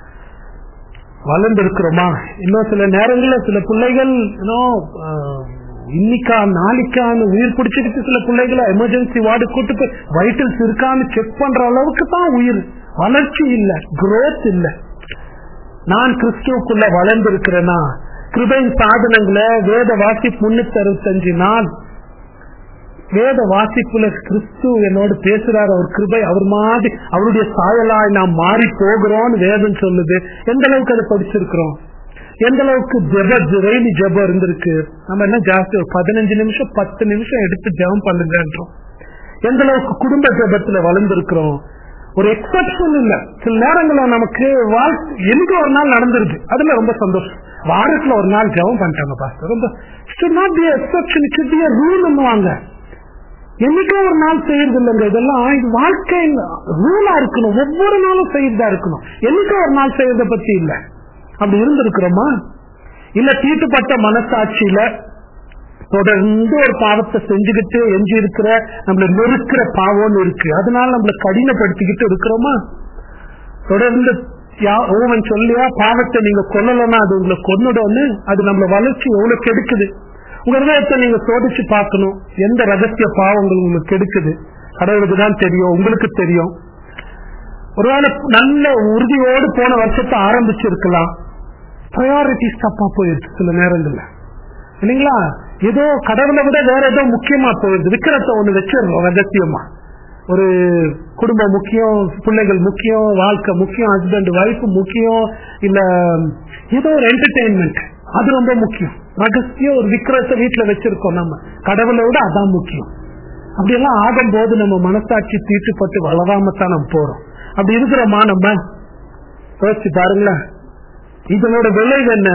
வளர்ந்திருக்கிறோமா இன்னும் சில நேரங்கள்ல சில பிள்ளைகள் இன்னும் ஆஹ், இன்னைக்கா நாளைக்கான்னு உயிர் பிடிச்சிக்கிட்டு சில பிள்ளைகளை எமர்ஜென்சி வார்டு கூட்டு போய் வைட்டல்ஸ் இருக்கான்னு செக் பண்ற அளவுக்கு தான் உயிர் வளர்ச்சி இல்ல growth இல்ல நான் கிறிஸ்துவுக்குள்ள வளர்ந்திருக்கிறேனா கிருபையின் சாதனங்களை வேத வாசிப்பு முன்னூத்தி அறுபத்தஞ்சு நாள் வேத வாசிப்புல கிறிஸ்து என்னோடு பேசுறாரு அவர் கிருபை அவர் மாதிரி அவருடைய சாயலாய் நாம் மாறி போகிறோம்னு வேதம் சொல்லுது எந்த அளவுக்கு அதை படிச்சிருக்கிறோம் எந்த அளவுக்கு ஜெப ரெய்லி ஜெபம் இருந்திருக்கு நம்ம என்ன ஜாஸ்தி ஒரு பதினஞ்சு நிமிஷம் பத்து நிமிஷம் எடுத்து ஜெபம் பண்ணுங்கன்றோம் எந்த அளவுக்கு குடும்ப ஜெபத்துல வளர்ந்திருக்கிறோம் ஒரு எக்ஸப்ஷன் இல்ல சில நேரங்கள்ல நமக்கு வாழ்க்கை எனக்கு ஒரு நாள் நடந்துருது அதுல ரொம்ப சந்தோஷம் வாரத்துல ஒரு நாள் ஜெபம் பண்ணிட்டாங்க பாஸ்டர் ரொம்ப should not be exception it should be a rule வாங்க என்னைக்கோ ஒரு நாள் செய்யறது இல்லைங்க இதெல்லாம் இது வாழ்க்கையில் ரூலா இருக்கணும் ஒவ்வொரு நாளும் செய்யறதா இருக்கணும் என்னைக்கோ ஒரு நாள் செய்யறத பத்தி இல்ல அப்படி இருந்திருக்கிறோமா இல்ல தீட்டுப்பட்ட மனசாட்சியில தொடர்ந்து ஒரு பாவத்தை செஞ்சுக்கிட்டு எஞ்சி இருக்கிற நம்மள நெருக்கிற பாவம்னு இருக்கு அதனால நம்மள கடினப்படுத்திக்கிட்டு இருக்கிறோமா தொடர்ந்து யா- ஓவன் சொல்லியா பாவத்தை நீங்க கொல்லலைன்னா அது உங்களை கொன்னுடன்னு அது நம்மள வளர்ச்சி எவ்வளவு கெடுக்குது உங்க இதயத்தை நீங்க சோதிச்சு பார்க்கணும் எந்த ரகசிய பாவங்கள் உங்களுக்கு கெடுக்குது கடவுளுக்கு தான் தெரியும் உங்களுக்கு தெரியும் ஒருவேளை நல்ல உறுதியோடு போன வருஷத்தை ஆரம்பிச்சிருக்கலாம் ப்ரையாரிட்டிஸ் தப்பா போயிருக்கு சில நேரங்கள்ல இல்லைங்களா ஏதோ கடவுளை விட வேற ஏதோ முக்கியமா போயிடுது விக்கிரத்தை ஒண்ணு வச்சிடணும் ரகசியமா ஒரு குடும்பம் முக்கியம் பிள்ளைகள் முக்கியம் வாழ்க்கை முக்கியம் ஹஸ்பண்ட் ஒய்ஃப் முக்கியம் இல்ல ஏதோ ஒரு என்டர்டெயின்மெண்ட் அது ரொம்ப முக்கியம் ரகசியம் ஒரு விக்கிரத்தை வீட்டுல வச்சிருக்கோம் நம்ம கடவுளை விட அதான் முக்கியம் அப்படியெல்லாம் ஆகும்போது நம்ம மனசாட்சி தீட்டுப்பட்டு வளராம தான் நம்ம போறோம் அப்படி இருக்கிறோமா நம்ம யோசிச்சு பாருங்களேன் இதனோட விளைவு என்ன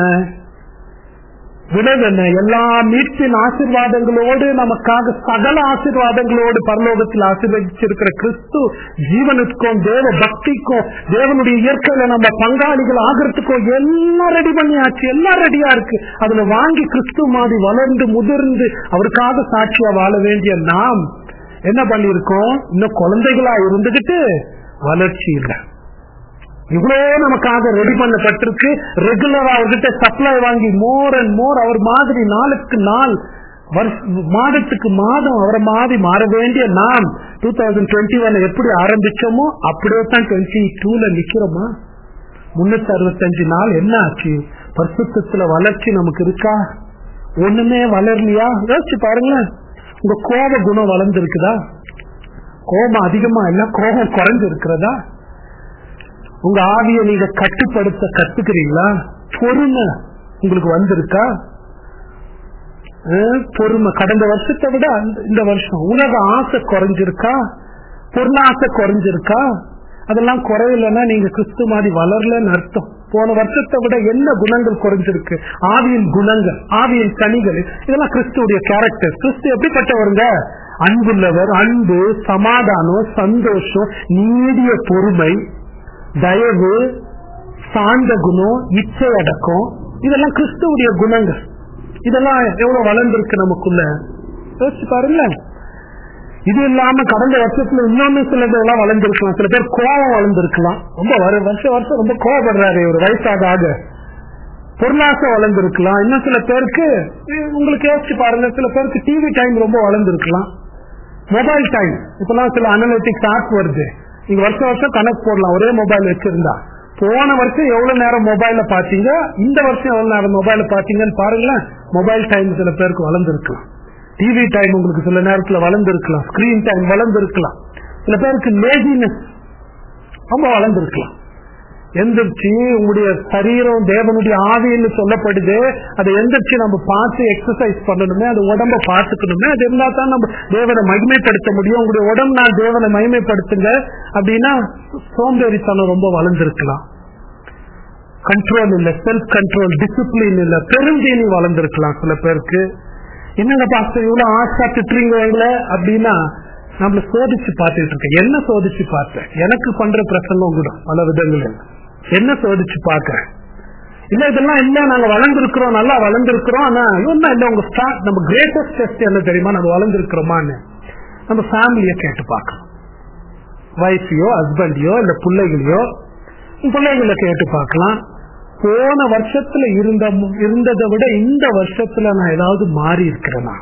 விளைவு என்ன எல்லா மீட்பின் ஆசீர்வாதங்களோடு நமக்காக சகல ஆசீர்வாதங்களோடு பரலோகத்தில் ஆசீர்வதிச்சிருக்கிற கிறிஸ்து ஜீவனுக்கும் தேவ பக்திக்கும் தேவனுடைய இயற்கையில நம்ம பங்காளிகள் ஆகிறதுக்கும் எல்லாம் ரெடி பண்ணியாச்சு எல்லாம் ரெடியா இருக்கு அதுல வாங்கி கிறிஸ்து மாதிரி வளர்ந்து முதிர்ந்து அவருக்காக சாட்சியா வாழ வேண்டிய நாம் என்ன பண்ணிருக்கோம் இன்னும் குழந்தைகளா இருந்துகிட்டு வளர்ச்சி இல்லை இவ்வளோ நமக்காக ரெடி பண்ணப்பட்டிருக்கு ரெகுலரா அவர்கிட்ட சப்ளை வாங்கி மோர் அண்ட் மோர் அவர் மாதிரி நாளுக்கு நாள் வருஷ- மாதத்துக்கு மாதம் அவரை மாதிரி மாற வேண்டிய நாம் டூ தௌசண்ட் டுவெண்ட்டி ஒன் எப்படி ஆரம்பிச்சோமோ அப்படியே தான் டுவெண்ட்டி டூல நிக்கிறோமா முன்னூத்தி அறுபத்தஞ்சு நாள் என்ன ஆச்சு பரிசுத்தத்துல வளர்ச்சி நமக்கு இருக்கா ஒண்ணுமே வளரலையா யோசிச்சு பாருங்களேன் உங்க கோப குணம் வளர்ந்துருக்குதா கோபம் அதிகமா இல்ல கோபம் குறைஞ்சு இருக்கிறதா உங்க ஆவியை நீங்க கட்டுப்படுத்த கத்துக்கிறீங்களா பொறுமை உங்களுக்கு வந்திருக்கா அஹ், பொறுமை கடந்த வருஷத்தை விட அந்த- இந்த வருஷம் உலக ஆசை குறைஞ்சிருக்கா பொருளாசை குறைஞ்சிருக்கா அதெல்லாம் குறையலன்னா நீங்க கிறிஸ்து மாதிரி வளரலன்னு அர்த்தம் போன வருஷத்தை விட என்ன குணங்கள் குறைஞ்சிருக்கு ஆவியின் குணங்கள் ஆவியின் கனிகள் இதெல்லாம் கிறிஸ்துடைய கேரக்டர் கிறிஸ்து எப்படிப்பட்டவருங்க அன்புள்ளவர் அன்பு சமாதானம் சந்தோஷம் நீடிய பொறுமை தயவு சாந்த குணம் இச்சை அடக்கம் இதெல்லாம் கிறிஸ்துவுடைய குணங்கள் இதெல்லாம் எவ்வளவு வளர்ந்திருக்கு நமக்குள்ள யோசிச்சு பாருங்களேன் இது இல்லாம கடந்த வருஷத்துல இன்னொன்னு சிலதெல்லாம் வளர்ந்துருக்கலாம் சில பேர் கோபம் வளர்ந்துருக்கலாம் ரொம்ப வரு வருஷம் வருஷம் ரொம்ப கோவப்படுறாரு ஒரு வயசாக ஆக பொருளாசை வளர்ந்துருக்கலாம் இன்னும் சில பேருக்கு உம், உங்களுக்கு யோசிச்சு பாருங்க சில பேருக்கு டிவி டைம் ரொம்ப வளர்ந்துருக்கலாம் மொபைல் டைம் இப்பெல்லாம் சில அனலிட்டிக்ஸ் ஆப் வருது நீங்க வருஷம் வருஷம் கணக்கு போடலாம் ஒரே மொபைல் வச்சிருந்தா போன வருஷம் எவ்வளவு நேரம் மொபைல பாத்தீங்க இந்த வருஷம் எவ்வளவு நேரம் மொபைல பாத்தீங்கன்னு பாருங்களேன் மொபைல் டைம் சில பேருக்கு வளர்ந்துருக்கலாம் டிவி டைம் உங்களுக்கு சில நேரத்துல வளர்ந்துருக்கலாம் ஸ்கிரீன் டைம் வளர்ந்துருக்கலாம் சில பேருக்கு லேசினஸ் ரொம்ப வளர்ந்துருக்கலாம் எந்திரிச்சு உங்களுடைய சரீரம் தேவனுடைய ஆவின்னு சொல்லப்படுது அதை எந்திரிச்சு நம்ம பார்த்து எக்ஸசைஸ் பண்ணணுமே அது உடம்ப பார்த்துக்கணுமே அது இருந்தா தான் நம்ம தேவனை மகிமைப்படுத்த முடியும் உங்களுடைய உடம்பு நான் தேவனை மகிமைப்படுத்துங்க அப்படின்னா சோம்பேறித்தனம் ரொம்ப வளர்ந்துருக்கலாம் கண்ட்ரோல் இல்ல செல்ஃப் கண்ட்ரோல் டிசிப்ளின் இல்ல பெருந்தீனி வளர்ந்துருக்கலாம் சில பேருக்கு என்னங்க பாஸ்டர் இவ்வளவு ஆசா திட்டுறீங்க எங்களை அப்படின்னா நம்மள சோதிச்சு பார்த்துட்டு இருக்கேன் என்ன சோதிச்சு பார்த்தேன் எனக்கு பண்ற பிரசங்கம் கூட பல விதங்கள் என்ன சோதிச்சு பார்க்கறேன் இல்ல இதெல்லாம் இல்ல நாங்க வளர்ந்துருக்கிறோம் நல்லா வளர்ந்துருக்கிறோம் ஆனா இவன் இல்ல உங்க ஸ்டார்ட் நம்ம கிரேட்டஸ்ட் டெஸ்ட் என்ன தெரியுமா நம்ம வளர்ந்துருக்கிறோமான்னு நம்ம ஃபேமிலிய கேட்டு பார்க்கணும் வைஃபையோ ஹஸ்பண்டையோ இல்ல பிள்ளைகளையோ பிள்ளைகளை கேட்டு பார்க்கலாம் போன வருஷத்துல இருந்த இருந்ததை விட இந்த வருஷத்துல நான் ஏதாவது மாறி இருக்கிறேனா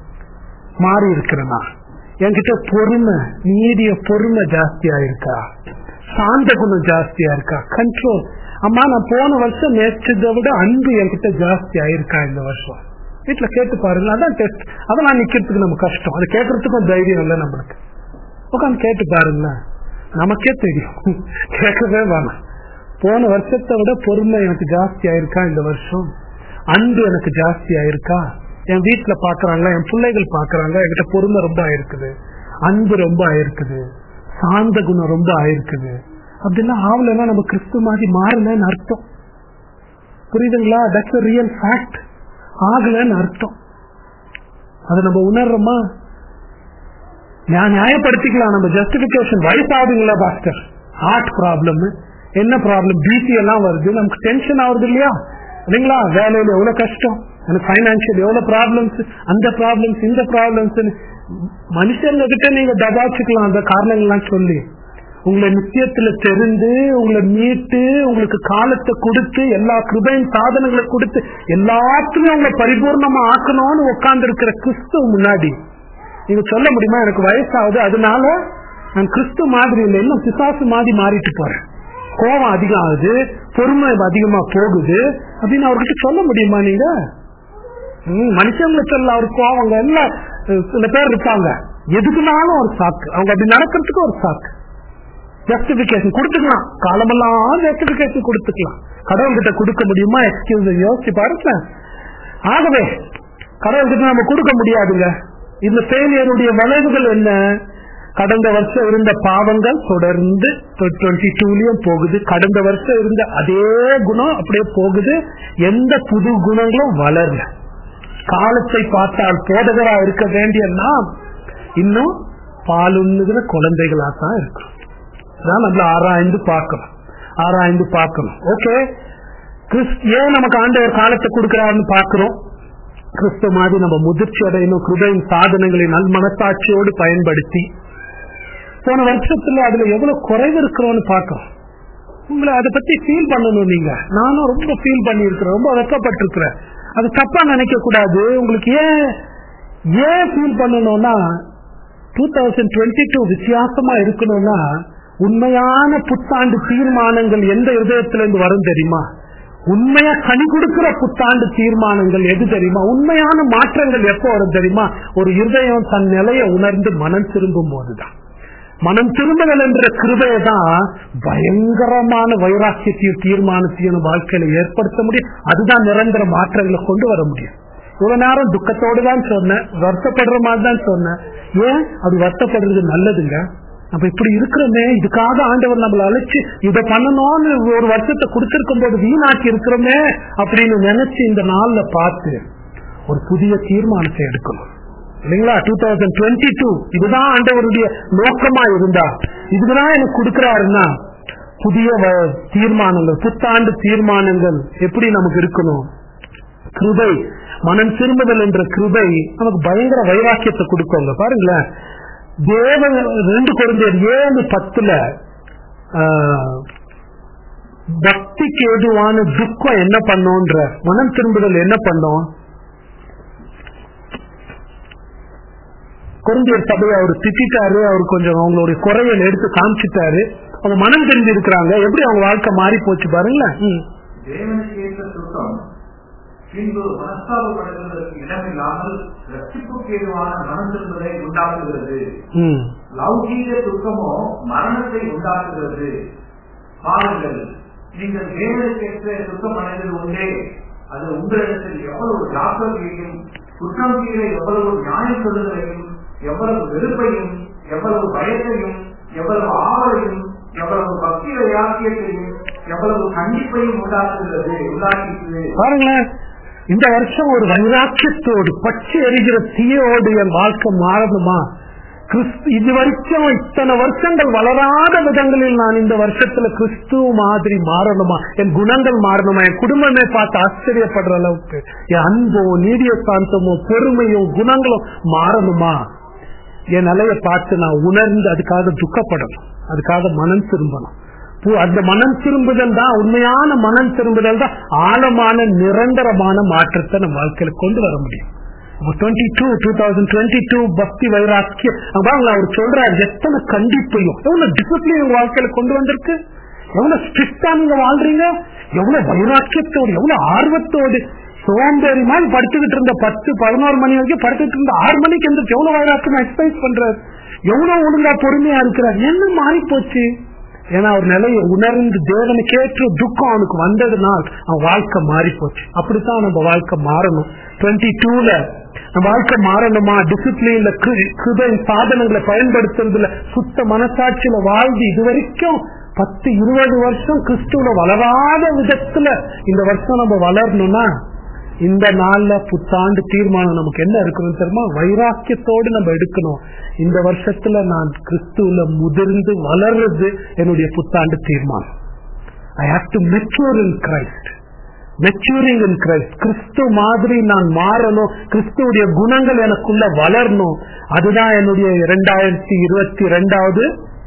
மாறி இருக்கிறேனா என்கிட்ட பொறுமை நீடிய பொறுமை ஜாஸ்தியா இருக்கா சாந்த குணம் ஜாஸ்தியா இருக்கா கண்ட்ரோல் அம்மா நான் போன வருஷம் நேற்றதை விட அன்பு என்கிட்ட ஜாஸ்தி ஆயிருக்கா இந்த வருஷம் வீட்டுல கேட்டு பாருங்க அதான் டெஸ்ட் அதெல்லாம் நிக்கிறதுக்கு நம்ம கஷ்டம் அது கேட்கறதுக்கும் தைரியம் இல்லை நம்மளுக்கு உட்காந்து கேட்டு பாருங்களேன் நமக்கே தெரியும் கேட்கவே வேணாம் போன வருஷத்தை விட பொறுமை எனக்கு ஜாஸ்தி ஆயிருக்கா இந்த வருஷம் அன்பு எனக்கு ஜாஸ்தி ஆயிருக்கா என் வீட்டுல பாக்குறாங்க என் பிள்ளைகள் பாக்குறாங்க என்கிட்ட பொறுமை ரொம்ப ஆயிருக்குது அன்பு ரொம்ப ஆயிருக்குது சாந்த குணம் ரொம்ப ஆயிருக்குது அப்படின்னா ஆவலன்னா நம்ம கிறிஸ்து மாதிரி மாறலன்னு அர்த்தம் புரியுதுங்களா தட்ஸ் ரியல் ஃபேக்ட் ஆகலன்னு அர்த்தம் அதை நம்ம உணர்றோமா நான் நியாயப்படுத்திக்கலாம் நம்ம ஜஸ்டிபிகேஷன் வயசாகுதுங்களா பாஸ்டர் ஹார்ட் ப்ராப்ளம் என்ன ப்ராப்ளம் பிபி எல்லாம் வருது நமக்கு டென்ஷன் ஆகுது இல்லையா இல்லைங்களா வேலையில எவ்வளவு கஷ்டம் எனக்கு பைனான்சியல் எவ்வளவு ப்ராப்ளம்ஸ் அந்த ப்ராப்ளம்ஸ் இந்த ப்ராப்ளம்ஸ் மனுஷங்க கிட்ட நீங்க தபாச்சுக்கலாம் அந்த காரணங்கள்லாம் சொல்லி உங்களை நித்தியத்துல தெரிந்து உங்களை மீட்டு உங்களுக்கு காலத்தை கொடுத்து எல்லா கிருபையின் சாதனங்களை கொடுத்து எல்லாத்துலயும் உங்களை பரிபூர்ணமா ஆக்கணும்னு உட்கார்ந்து இருக்கிற கிறிஸ்துவ முன்னாடி நீங்க சொல்ல முடியுமா எனக்கு வயசாகுது அதனால நான் கிறிஸ்து மாதிரி இல்லை இன்னும் பிசாசு மாதிரி மாறிட்டு போறேன் கோபம் அதிகம் ஆகுது பொறுமை அதிகமா போகுது அப்படின்னு அவர்கிட்ட சொல்ல முடியுமா நீங்க ம், மனுஷங்களை சொல்ல அவர் கோவங்க எல்லாம் அஹ், சில பேர் இருப்பாங்க எதுக்குனாலும் ஒரு சாக்கு அவங்க அப்படி நடக்கிறதுக்கு ஒரு சாக்கு ஜஸ்டிபிகேஷன் கொடுத்துக்கலாம் காலமெல்லாம் ஜஸ்டிபிகேஷன் கொடுத்துக்கலாம் கடவுள்கிட்ட கொடுக்க முடியுமா எக்ஸ்கியூஸ் யோசிச்சு பாருங்க ஆகவே கடவுள்கிட்ட நம்ம கொடுக்க முடியாதுங்க இந்த ஃபெயிலியருடைய விளைவுகள் என்ன கடந்த வருஷம் இருந்த பாவங்கள் தொடர்ந்து டுவெண்ட்டி டூலயும் போகுது கடந்த வருஷம் இருந்த அதே குணம் அப்படியே போகுது எந்த புது குணங்களும் வளரல காலத்தை பார்த்தால் போதகரா இருக்க வேண்டிய நாம் இன்னும் பாலுண்ணுகிற குழந்தைகளா தான் இருக்கும் அதான் நம்மள ஆராய்ந்து பார்க்கணும் ஆராய்ந்து பார்க்கணும் ஓகே ஏன் நமக்கு ஆண்டவர் காலத்தை கொடுக்கிறாருன்னு பார்க்கிறோம் கிறிஸ்து மாதிரி நம்ம முதிர்ச்சி அடையணும் கிருபையின் சாதனங்களை நல் மனசாட்சியோடு பயன்படுத்தி போன வருஷத்துல அதுல எவ்வளவு குறைவு இருக்கிறோம்னு பார்க்கிறோம் உங்களை அதை பத்தி ஃபீல் பண்ணணும் நீங்க நானும் ரொம்ப ஃபீல் பண்ணி இருக்கிறேன் ரொம்ப வெக்கப்பட்டிருக்கிறேன் அது தப்பா நினைக்க கூடாது உங்களுக்கு ஏன் ஏன் ஃபீல் பண்ணணும்னா டூ தௌசண்ட் டுவெண்ட்டி டூ வித்தியாசமா இருக்கணும்னா உண்மையான புத்தாண்டு தீர்மானங்கள் எந்த இருதயத்திலிருந்து வரும் தெரியுமா உண்மையா கனி கொடுக்கிற புத்தாண்டு தீர்மானங்கள் எது தெரியுமா உண்மையான மாற்றங்கள் எப்போ வரும் தெரியுமா ஒரு இருதயம் தன் நிலையை உணர்ந்து மனம் திரும்பும் போதுதான் மனம் திரும்புதல் என்ற கிருபையை தான் பயங்கரமான வைராக்கியத்தையும் தீர்மானத்தையும் வாழ்க்கையில ஏற்படுத்த முடியும் அதுதான் நிரந்தர மாற்றங்களை கொண்டு வர முடியும் இவ்வளவு நேரம் துக்கத்தோடு தான் சொன்னேன் வருத்தப்படுற மாதிரி தான் சொன்னேன் ஏன் அது வருத்தப்படுறது நல்லதுங்க நம்ம இப்படி இருக்கிறோமே இதுக்காக ஆண்டவர் நம்மளை அழைச்சு இதை பண்ணணும்னு ஒரு வருஷத்தை கொடுத்திருக்கும் போது வீணாக்கி இருக்கிறோமே அப்படின்னு நினைச்சு இந்த நாள்ல பார்த்து ஒரு புதிய தீர்மானத்தை எடுக்கணும் இல்லைங்களா டூ தௌசண்ட் டுவெண்ட்டி டூ இதுதான் ஆண்டவருடைய நோக்கமா இருந்தா இதுக்குதான் எனக்கு கொடுக்கிறாருன்னா புதிய வ- தீர்மானங்கள் புத்தாண்டு தீர்மானங்கள் எப்படி நமக்கு இருக்கணும் கிருபை மனம் திரும்புதல் என்ற கிருபை நமக்கு பயங்கர வைராக்கியத்தை கொடுக்கோங்க பாருங்களேன் தேவன் ரெண்டு குழந்தையர் ஏழு பத்துல ஆஹ், பக்திக்கு ஏதுவான துக்கம் என்ன பண்ணோன்ற மனம் திரும்புதல் என்ன பண்ணோம் குழந்தையர் சபையை அவர் திட்டாரு அவர் கொஞ்சம் அவங்களுடைய குறைகளை எடுத்து காமிச்சிட்டாரு அவங்க மனம் தெரிஞ்சு இருக்கிறாங்க எப்படி அவங்க வாழ்க்கை மாறி போச்சு பாருங்களேன் ம். தேவனுக்கு ஏற்ற சுத்தம் பின்பு மனஸ்தாபப்படுத்துவதற்கு இடமில்லாமல் ரட்சிப்புக்கு ஏதுவான மனம் திரும்பலை உண்டாக்குகிறது ம். லௌகீக துக்கமோ மரணத்தை உண்டாக்குகிறது பாருங்கள் நீங்கள் தேவனுக்கு ஏற்ற சுத்தம் அடைந்தது உண்டே அது உங்களிடத்தில் எவ்வளவு ஜாக்கிரதையையும் குற்றம் கீழே எவ்வளவு நியாயம் சொல்லுதலையும் எவ்வளவு வெறுப்பையும் எவ்வளவு பயத்தையும் எவ்வளவு ஆவலையும் எவ்வளவு பக்தி வைராக்கியத்தையும் எவ்வளவு கண்டிப்பையும் உண்டாக்குகிறது உண்டாக்கிட்டு பாருங்களேன் இந்த வருஷம் ஒரு வைராக்கியத்தோடு பச்சை எரிகிற தீயோடு என் வாழ்க்கை மாறணுமா கிறிஸ்து இது வரைக்கும் இத்தனை வருஷங்கள் வளராத விதங்களில் நான் இந்த வருஷத்துல கிறிஸ்துவ மாதிரி மாறணுமா என் குணங்கள் மாறணுமா என் குடும்பமே பார்த்து ஆச்சரியப்படுற அளவுக்கு என் அன்போ நீடிய சாந்தமோ பொறுமையோ குணங்களும் மாறணுமா என் நிலையை பார்த்து நான் உணர்ந்து அதுக்காக துக்கப்படணும் அதுக்காக மனம் திரும்பணும் பு- அந்த மனம் திரும்புதல் தான் உண்மையான மனம் திரும்புதல் தான் ஆழமான நிரந்தரமான மாற்றத்தை நம்ம வாழ்க்கையில கொண்டு வர முடியும் twenty two two thousand twenty two பக்தி வைராக்கியம் அதான் அவர் சொல்றாரு எத்தனை கண்டிப்பையும் எவ்வளவு டிசிப்ளின் உங்க வாழ்க்கையில கொண்டு வந்திருக்கு எவ்வளவு ஸ்ட்ரிக்டா நீங்க வாழ்றீங்க எவ்வளவு வைராக்கியத்தோடு எவ்வளவு ஆர்வத்தோடு சோம்பேறி மாதிரி படுத்துக்கிட்டு இருந்த பத்து பதினோரு மணி வரைக்கும் படுத்துக்கிட்டு இருந்த ஆறு மணிக்கு எந்திரிச்சு எவ்வளவு வைராக்கியம் எக்ஸசைஸ் பண்றாரு எவ்வளவு ஒழுங்கா பொறுமையா இருக்கிறார் என்ன மாறி போச்சு ஏன்னா அவர் நிலையை உணர்ந்து தேவனுக்கு ஏற்ற துக்கம் அவனுக்கு வந்ததுனால் அவன் வாழ்க்கை மாறி போச்சு அப்படித்தான் நம்ம வாழ்க்கை மாறணும் டுவெண்ட்டி டூல நம்ம வாழ்க்கை மாறணுமா டிசிப்ளின்ல கிருபை சாதனங்களை பயன்படுத்துறதுல சுத்த மனசாட்சியில வாழ்ந்து இது வரைக்கும் பத்து இருபது வருஷம் கிறிஸ்துவ வளராத விதத்துல இந்த வருஷம் நம்ம வளரணும்னா இந்த நாள்ல புத்தாண்டு தீர்மானம் நமக்கு என்ன இருக்கணும் தெரியுமா வைராக்கியத்தோடு நம்ம எடுக்கணும் இந்த வருஷத்துல நான் கிறிஸ்துவல முதிர்ந்து வளர்றது என்னுடைய புத்தாண்டு தீர்மானம் I have to mature in Christ maturing in Christ கிறிஸ்து மாதிரி நான் மாறணும் கிறிஸ்துவுடைய குணங்கள் எனக்குள்ள வளரணும் அதுதான் என்னுடைய இரண்டாயிரத்தி இருபத்தி ரெண்டாவது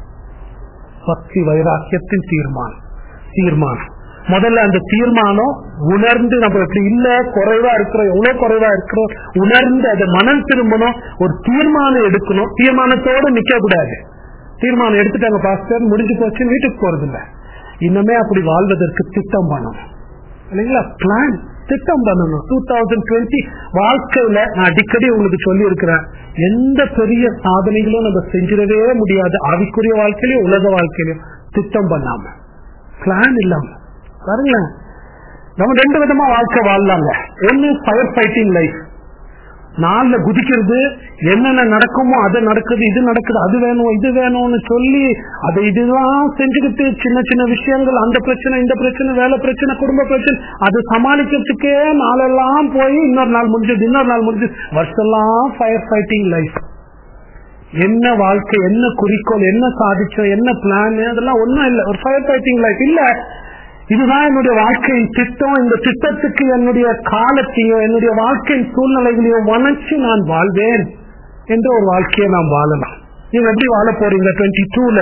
பக்தி வைராக்கியத்தின் தீர்மானம் தீர்மானம் முதல்ல அந்த தீர்மானம் உணர்ந்து நம்ம எப்படி இல்ல குறைவா இருக்கிறோம் எவ்வளவு குறைவா இருக்கிறோம் உணர்ந்து அதை மனம் திரும்பணும் ஒரு தீர்மானம் எடுக்கணும் தீர்மானத்தோட நிக்க கூடாது தீர்மானம் எடுத்துட்டாங்க பாஸ்டர் முடிஞ்சு போச்சு வீட்டுக்கு போறது இல்ல இன்னுமே அப்படி வாழ்வதற்கு திட்டம் பண்ணணும் இல்லைங்களா பிளான் திட்டம் பண்ணணும் டூ தௌசண்ட் டுவெண்ட்டி வாழ்க்கையில நான் அடிக்கடி உங்களுக்கு சொல்லி இருக்கிறேன் எந்த பெரிய சாதனைகளும் நம்ம செஞ்சிடவே முடியாது ஆவிக்குரிய வாழ்க்கையிலும் உலக வாழ்க்கையிலும் திட்டம் பண்ணாம பிளான் இல்லாம பாருங்களேன் நம்ம ரெண்டு விதமா வாழ்க்கை வாழலாங்க ஒன்னு ஃபயர் ஃபைட்டிங் லைஃப் நாள்ல குதிக்கிறது என்னென்ன நடக்குமோ அது நடக்குது இது நடக்குது அது வேணும் இது வேணும்னு சொல்லி அதை இதுதான் செஞ்சுக்கிட்டு சின்ன சின்ன விஷயங்கள் அந்த பிரச்சனை இந்த பிரச்சனை வேலை பிரச்சனை குடும்ப பிரச்சனை அது சமாளிக்கிறதுக்கே நாளெல்லாம் போய் இன்னொரு நாள் முடிஞ்சது இன்னொரு நாள் முடிஞ்சது வருஷம்லாம் ஃபயர் ஃபைட்டிங் லைஃப் என்ன வாழ்க்கை என்ன குறிக்கோள் என்ன சாதிச்சோம் என்ன பிளான் அதெல்லாம் ஒண்ணும் இல்லை ஒரு ஃபயர் ஃபைட்டிங் லைஃப் இல்ல இதுதான் என்னுடைய வாழ்க்கையின் திட்டம் இந்த திட்டத்துக்கு என்னுடைய காலத்தையும் என்னுடைய வாழ்க்கையின் சூழ்நிலைகளையும் வணைச்சு நான் வாழ்வேன் என்ற ஒரு வாழ்க்கையை நாம் வாழலாம் நீங்க எப்படி வாழ போறீங்க டுவெண்ட்டி டூல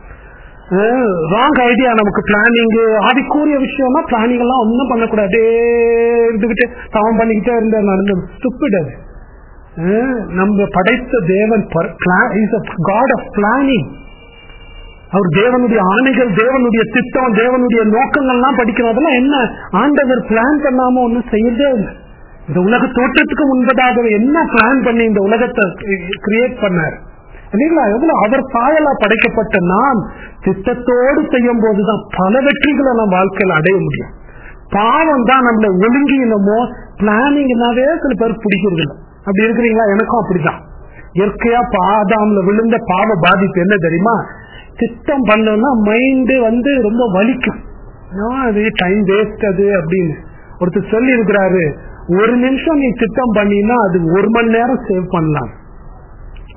ராங் ஐடியா நமக்கு பிளானிங் ஆதிக்கூறிய விஷயம்னா பிளானிங் எல்லாம் ஒன்றும் பண்ணக்கூடாது அப்படியே இருந்துகிட்டு தவம் பண்ணிக்கிட்டே இருந்த நடந்து ஸ்டூபிட் அது அஹ் நம்ம படைத்த தேவன் காட் ஆஃப் பிளானிங் அவர் தேவனுடைய ஆணைகள் தேவனுடைய திட்டம் தேவனுடைய நோக்கங்கள்லாம் படிக்கணும் அதெல்லாம் என்ன ஆண்டவர் பிளான் பண்ணாம ஒன்றும் செய்யறதே இல்லை இந்த உலக தோற்றத்துக்கு முன்பதாக என்ன பிளான் பண்ணி இந்த உலகத்தை கிரியேட் பண்ணார் இல்லைங்களா எவ்வளவு அவர் சாயலா படைக்கப்பட்ட நாம் திட்டத்தோடு செய்யும் போதுதான் பல வெற்றிகளை நம்ம வாழ்க்கையில் அடைய முடியும் பாவம் தான் நம்மள ஒழுங்கினமோ பிளானிங்னாவே சில பேர் பிடிக்கிறது இல்லை அப்படி இருக்கிறீங்களா எனக்கும் அப்படிதான் இயற்கையா பாதாம்ல விழுந்த பாவ பாதிப்பு என்ன தெரியுமா திட்டம் பண்ணோம்னா மைண்டு வந்து ரொம்ப வலிக்கும் அது டைம் வேஸ்ட் அது அப்படின்னு ஒருத்தர் சொல்லி இருக்கிறாரு ஒரு நிமிஷம் நீ திட்டம் பண்ணினா அது ஒரு மணி நேரம் சேவ் பண்ணலாம்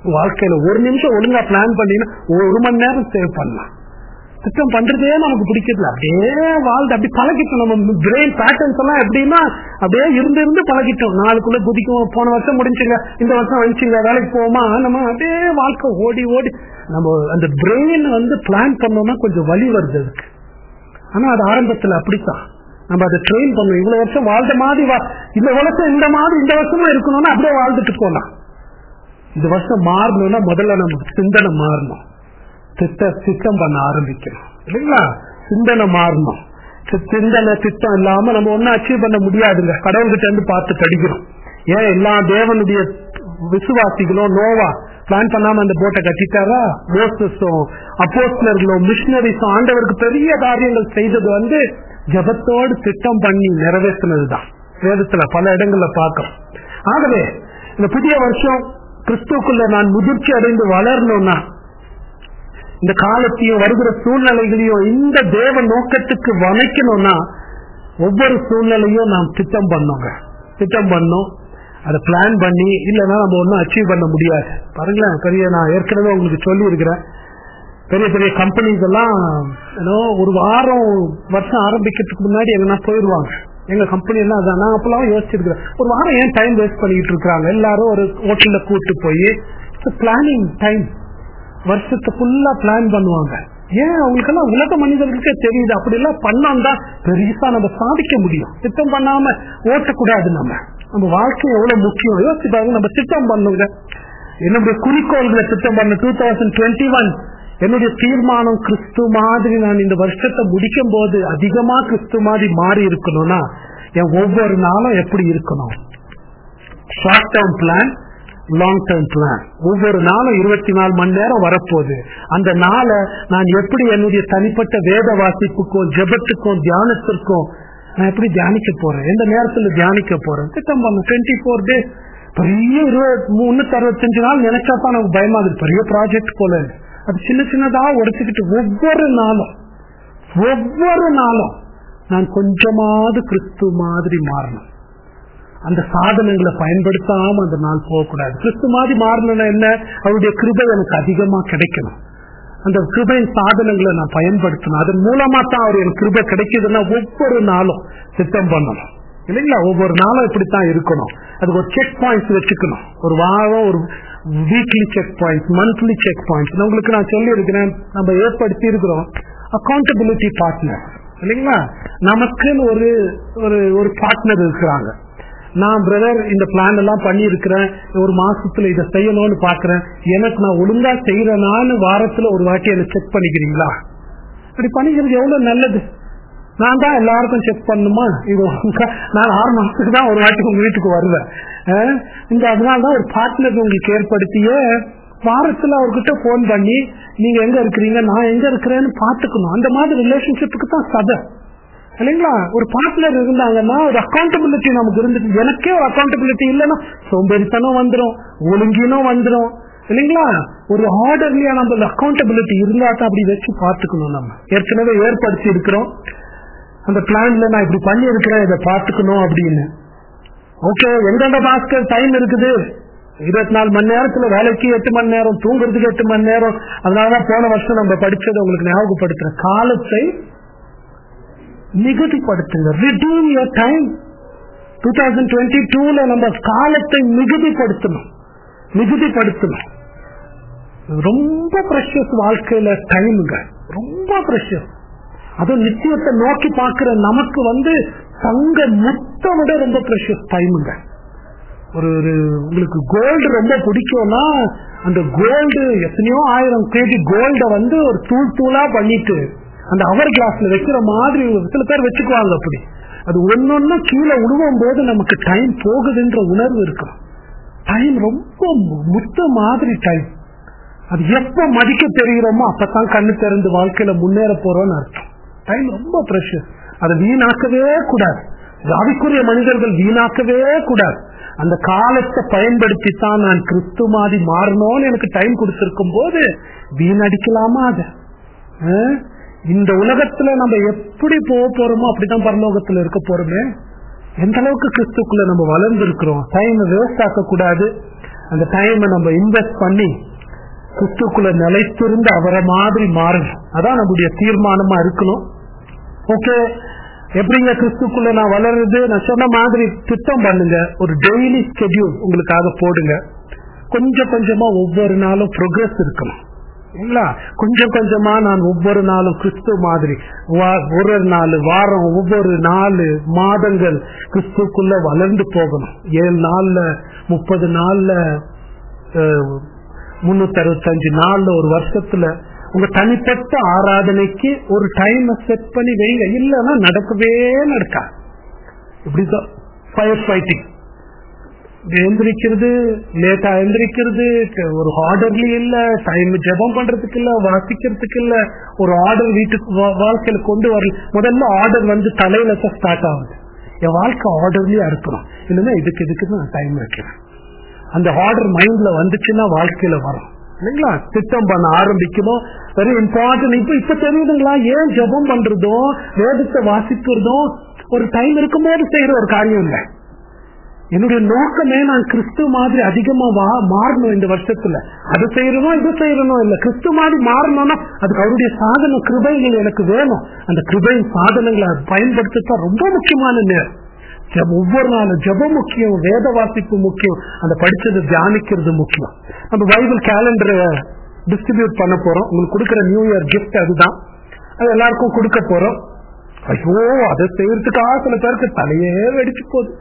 வாழ்க்கையில ஒரு நிமிஷம் ஒழுங்கா பிளான் பண்ணினா ஒரு மணி நேரம் சேவ் பண்ணலாம் திட்டம் பண்றதே நமக்கு பிடிக்கிறது அப்படியே வாழ்ந்து அப்படி பழகிட்டோம் நம்ம பிரெயின் பேட்டர்ன்ஸ் எல்லாம் எப்படின்னா அப்படியே இருந்து இருந்து பழகிட்டோம் நாளுக்குள்ள குதிக்கும் போன வருஷம் முடிஞ்சுங்க இந்த வருஷம் வந்துச்சுங்க வேலைக்கு போவோமா நம்ம அப்படியே வாழ்க்கை ஓடி ஓடி நம்ம அந்த பிரெயின் வந்து பிளான் பண்ணோம்னா கொஞ்சம் வழி வருது அதுக்கு ஆனா அது ஆரம்பத்துல அப்படித்தான் நம்ம அதை ட்ரெயின் பண்ணணும் இவ்வளவு வருஷம் வாழ்ந்த மாதிரி வா இந்த வருஷம் இந்த மாதிரி இந்த வருஷமும் இருக்கணும்னா அப்படியே வாழ்ந்துட்டு போலாம் இந்த வருஷம் மாறணும்னா முதல்ல நமக்கு சிந்தனை மாறணும் திட்ட திட்டம் பண்ண ஆரம்பிக்கணும் இல்லைங்களா சிந்தனை மாறணும் சி- சிந்தனை திட்டம் இல்லாம நம்ம ஒன்னும் அச்சீவ் பண்ண முடியாதுங்க கடவுள்கிட்ட இருந்து பார்த்து படிக்கிறோம் ஏன் எல்லா தேவனுடைய விசுவாசிகளும் நோவா பிளான் பண்ணாம அந்த போட்டை கட்டிட்டாரா மோசஸும் அப்போஸ்லர்களும் மிஷினரிஸும் ஆண்டவருக்கு பெரிய காரியங்கள் செய்தது வந்து ஜபத்தோடு திட்டம் பண்ணி நிறைவேற்றினதுதான் வேதத்துல பல இடங்கள்ல பார்க்கிறோம் ஆகவே இந்த புதிய வருஷம் கிறிஸ்துக்குள்ள நான் முதிர்ச்சி அடைந்து வளரணும்னா இந்த காலத்தையும் வருகிற சூழ்நிலைகளையும் இந்த தேவ நோக்கத்துக்கு வளைக்கணும்னா ஒவ்வொரு சூழ்நிலையும் நாம் திட்டம் பண்ணோங்க திட்டம் பண்ணோம் அதை பிளான் பண்ணி இல்லைன்னா நம்ம ஒன்றும் அச்சீவ் பண்ண முடியாது பாருங்களேன் பெரிய நான் ஏற்கனவே உங்களுக்கு சொல்லி இருக்கிறேன் பெரிய பெரிய கம்பெனிஸ் எல்லாம் ஏதோ ஒரு வாரம் வருஷம் ஆரம்பிக்கிறதுக்கு முன்னாடி எங்கன்னா போயிடுவாங்க எங்க கம்பெனி எல்லாம் அதான் நான் அப்பெல்லாம் யோசிச்சிருக்கிறேன் ஒரு வாரம் ஏன் டைம் வேஸ்ட் பண்ணிட்டு இருக்காங்க எல்லாரும் ஒரு ஹோட்டல்ல கூட்டு போய் பிளானிங் டைம் வருஷத்தை ஃபுல்லா பிளான் பண்ணுவாங்க ஏன் அவங்களுக்கெல்லாம் உலக மனிதர்களுக்கே தெரியுது அப்படி எல்லாம் பண்ணோம் தான் பெருசா நம்ம சாதிக்க முடியும் திட்டம் பண்ணாம ஓட்டக்கூடாது நம்ம நம்ம வாழ்க்கை எவ்வளவு முக்கியம் யோசிச்சு பாருங்க நம்ம திட்டம் பண்ணுங்க என்னுடைய குறிக்கோள்களை திட்டம் பண்ண டூ தௌசண்ட் டுவெண்ட்டி ஒன் என்னுடைய தீர்மானம் கிறிஸ்து மாதிரி நான் இந்த வருஷத்தை முடிக்கும் போது அதிகமா கிறிஸ்து மாதிரி மாறி இருக்கணும்னா என் ஒவ்வொரு நாளும் எப்படி இருக்கணும் short term plan long term plan ஒவ்வொரு நாளும் இருபத்தி நாலு மணி நேரம் வரப்போகுது அந்த நாளை நான் எப்படி என்னுடைய தனிப்பட்ட வேத வாசிப்புக்கும் ஜெபத்துக்கும் தியானத்திற்கும் நான் எப்படி தியானிக்க போறேன் எந்த நேரத்துல தியானிக்க போறேன் திட்டம் பண்ண டுவெண்ட்டி ஃபோர் டேஸ் பெரிய இருபது முன்னூத்தி அறுபத்தஞ்சு நாள் நினைச்சா தான் நமக்கு பயமா இருக்கு பெரிய ப்ராஜெக்ட் போல இருக்கு. அது சின்ன சின்னதா உடைச்சுக்கிட்டு ஒவ்வொரு நாளும் ஒவ்வொரு நாளும் நான் கொஞ்சமாவது கிறிஸ்து மாதிரி மாறணும் அந்த சாதனங்களை பயன்படுத்தாம அந்த நாள் போகக்கூடாது கிறிஸ்து மாதிரி மாறணும்னா என்ன அவருடைய கிருபை எனக்கு அதிகமா கிடைக்கணும் அந்த கிருபையின் சாதனங்களை நான் பயன்படுத்தணும் அதன் மூலமா தான் அவர் எனக்கு கிருபை கிடைக்குதுன்னா ஒவ்வொரு நாளும் திட்டம் பண்ணணும் இல்லைங்களா ஒவ்வொரு நாளும் இப்படித்தான் இருக்கணும் அதுக்கு ஒரு செக் பாயிண்ட்ஸ் வச்சுக்கணும் ஒரு வாரம் ஒரு weekly check points monthly check points உங்களுக்கு நான் சொல்லி இருக்கிறேன் நம்ம ஏற்படுத்தி இருக்கிறோம் அக்கௌண்டபிலிட்டி பார்ட்னர் இல்லைங்களா நமக்குன்னு ஒரு ஒரு ஒரு பார்ட்னர் இருக்கிறாங்க நான் பிரதர் இந்த பிளான் எல்லாம் பண்ணி இருக்கிறேன் ஒரு மாசத்துல இதை செய்யணும்னு பாக்குறேன் எனக்கு நான் ஒழுங்கா செய்யறேனான்னு வாரத்துல ஒரு வாட்டி என்ன செக் பண்ணிக்கிறீங்களா அப்படி பண்ணிக்கிறது எவ்வளவு நல்லது நான் தான் எல்லாருக்கும் செக் பண்ணுமா இது உங்க- நான் ஆறு மாசத்துக்கு தான் ஒரு வாட்டி உங்க வீட்டுக்கு வருவேன் அஹ் இந்த அதனாலதான் ஒரு பார்ட்னர் உங்களுக்கு ஏற்படுத்திய வாரத்துல அவர்கிட்ட போன் பண்ணி நீங்க எங்க இருக்கிறீங்க நான் எங்க இருக்கிறேன்னு பாத்துக்கணும் அந்த மாதிரி ரிலேஷன்ஷிப்புக்கு தான் சதை இல்லைங்களா ஒரு பார்ட்னர் இருந்தாங்கன்னா ஒரு அக்கௌண்டபிலிட்டி நமக்கு இருந்துச்சு எனக்கே ஒரு அக்கௌண்டபிலிட்டி இல்லைன்னா சோம்பேறித்தனம் வந்துடும் ஒழுங்கினும் வந்துடும் இல்லைங்களா ஒரு ஆர்டர்லயா நம்ம அக்கௌண்டபிலிட்டி இருந்தா தான் அப்படி வச்சு பார்த்துக்கணும் நம்ம ஏற்கனவே ஏற்படுத்தி இருக்கிறோம் அந்த பிளான்ல நான் இப்படி பண்ணி இருக்கிறேன் இதை பார்த்துக்கணும் அப்படின்னு ஓகே எந்தெந்த பாஸ்கர் டைம் இருக்குது இருபத்தி நாலு மணி நேரத்துல வேலைக்கு எட்டு மணி நேரம் தூங்குறதுக்கு எட்டு மணி நேரம் அதனாலதான் போன வருஷம் நம்ம படிச்சதை உங்களுக்கு ஞாபகப்படுத்துறேன் காலத்தை மிகுதிப்படுத்துங்க redeem your time two thousand twenty டூல நம்ம காலத்தை மிகுதிப்படுத்தணும் மிகுதிப்படுத்தணும் ரொம்ப ப்ரெஷஸ் வாழ்க்கையில டைமுங்க ரொம்ப ப்ரெஷஸ் அதுவும் நிச்சயத்தை நோக்கி பார்க்கிற நமக்கு வந்து தங்க முத்தை விட ரொம்ப ப்ரெஷஸ் டைமுங்க ஒரு ஒரு உங்களுக்கு கோல்டு ரொம்ப பிடிக்கும்னா அந்த கோல்டு எத்தனையோ ஆயிரம் கேஜி கோல்ட வந்து ஒரு தூள் தூளா பண்ணிட்டு அந்த அவர் கிளாஸ்ல வைக்கிற மாதிரி ஒரு சில பேர் வச்சுக்குவாங்க அப்படி அது ஒன்னொன்னு கீழே உழுவும் போது நமக்கு டைம் போகுதுன்ற உணர்வு இருக்கும் டைம் ரொம்ப மு- முத்த மாதிரி டைம் அது எப்ப மதிக்க தெரிகிறோமோ அப்பதான் கண்ணு திறந்து வாழ்க்கையில முன்னேற போறோம்னு அர்த்தம் டைம் ரொம்ப ப்ரெஷர் அதை வீணாக்கவே கூடாது ஆவிக்குரிய மனிதர்கள் வீணாக்கவே கூடாது அந்த காலத்தை பயன்படுத்தி தான் நான் கிறிஸ்து மாதிரி மாறணும்னு எனக்கு டைம் கொடுத்திருக்கும் போது வீணடிக்கலாமா அதை அஹ்? இந்த உலகத்துல நம்ம எப்படி போக போறோமோ அப்படிதான் பரலோகத்துல இருக்க போறோமே எந்த அளவுக்கு கிறிஸ்துக்குள்ள நம்ம வளர்ந்து இருக்கிறோம் டைம் வேஸ்ட் ஆக்க கூடாது அந்த டைமை நம்ம இன்வெஸ்ட் பண்ணி கிறிஸ்துக்குள்ள நிலைத்திருந்து அவரை மாதிரி மாறணும் அதான் நம்முடைய தீர்மானமா இருக்கணும் ஓகே எப்படிங்க கிறிஸ்துக்குள்ள நான் வளருது நான் சொன்ன மாதிரி திட்டம் பண்ணுங்க ஒரு டெய்லி ஸ்கெடியூல் உங்களுக்காக போடுங்க கொஞ்சம் கொஞ்சமா ஒவ்வொரு நாளும் ப்ரோக்ரஸ் இருக்கணும் இல்லைங்களா கொஞ்சம் கொஞ்சமா நான் ஒவ்வொரு நாளும் கிறிஸ்து மாதிரி வா- ஒரு நாள் வாரம் ஒவ்வொரு நாலு மாதங்கள் கிறிஸ்துக்குள்ள வளர்ந்து போகணும் ஏழு நாள்ல முப்பது நாள்ல முன்னூத்தி அறுபத்தஞ்சு நாள்ல ஒரு வருஷத்துல உங்க தனிப்பட்ட ஆராதனைக்கு ஒரு டைம் செட் பண்ணி வைங்க இல்லைன்னா நடக்கவே நடக்கா இப்படிதான் ஃபயர் ஃபைட்டிங் எந்திரிக்கிறது லேட்டா எந்திரிக்கிறது ஒரு ஆர்டர்லி இல்ல டைம் ஜெபம் பண்றதுக்கு இல்ல வாசிக்கிறதுக்கு இல்ல ஒரு ஆர்டர் வீட்டுக்கு வா- வாழ்க்கையில கொண்டு வரல முதல்ல ஆர்டர் வந்து தலையில தான் ஸ்டார்ட் ஆகுது என் வாழ்க்கை ஆர்டர்லியா இருக்கணும் இல்லைன்னா இதுக்கு இதுக்கு நான் டைம் வைக்கிறேன் அந்த ஆர்டர் மைண்ட்ல வந்துச்சுன்னா வாழ்க்கையில வரும் இல்லைங்களா திட்டம் பண்ண ஆரம்பிக்கணும் வெரி இம்பார்ட்டன்ட் இப்ப இப்ப தெரியுதுங்களா ஏன் ஜெபம் பண்றதும் வேதத்தை வாசிக்கிறதும் ஒரு டைம் இருக்கும்போது செய்யற ஒரு காரியம் இல்லை என்னுடைய நோக்கமே நான் கிறிஸ்து மாதிரி அதிகமா வா மாறணும் இந்த வருஷத்துல அது செய்யறணும் இது செய்யறணும் இல்ல கிறிஸ்து மாதிரி மாறணும்னா அதுக்கு அவருடைய சாதன கிருபைகள் எனக்கு வேணும் அந்த கிருபை சாதனங்களை பயன்படுத்தத்தான் ரொம்ப முக்கியமான நேரம் ஜெப- ஒவ்வொரு நாளும் ஜெபம் முக்கியம் வேத வாசிப்பு முக்கியம் அந்த படிச்சதை தியானிக்கிறது முக்கியம் நம்ம பைபிள் கேலண்டரை டிஸ்ட்ரிபியூட் பண்ண போறோம் உங்களுக்கு கொடுக்கிற நியூ இயர் கிஃப்ட் அதுதான் அது எல்லாருக்கும் கொடுக்க போறோம் ஐயோ அதை செய்யறதுக்காக சில பேருக்கு தலையே வெடிச்சு போகுது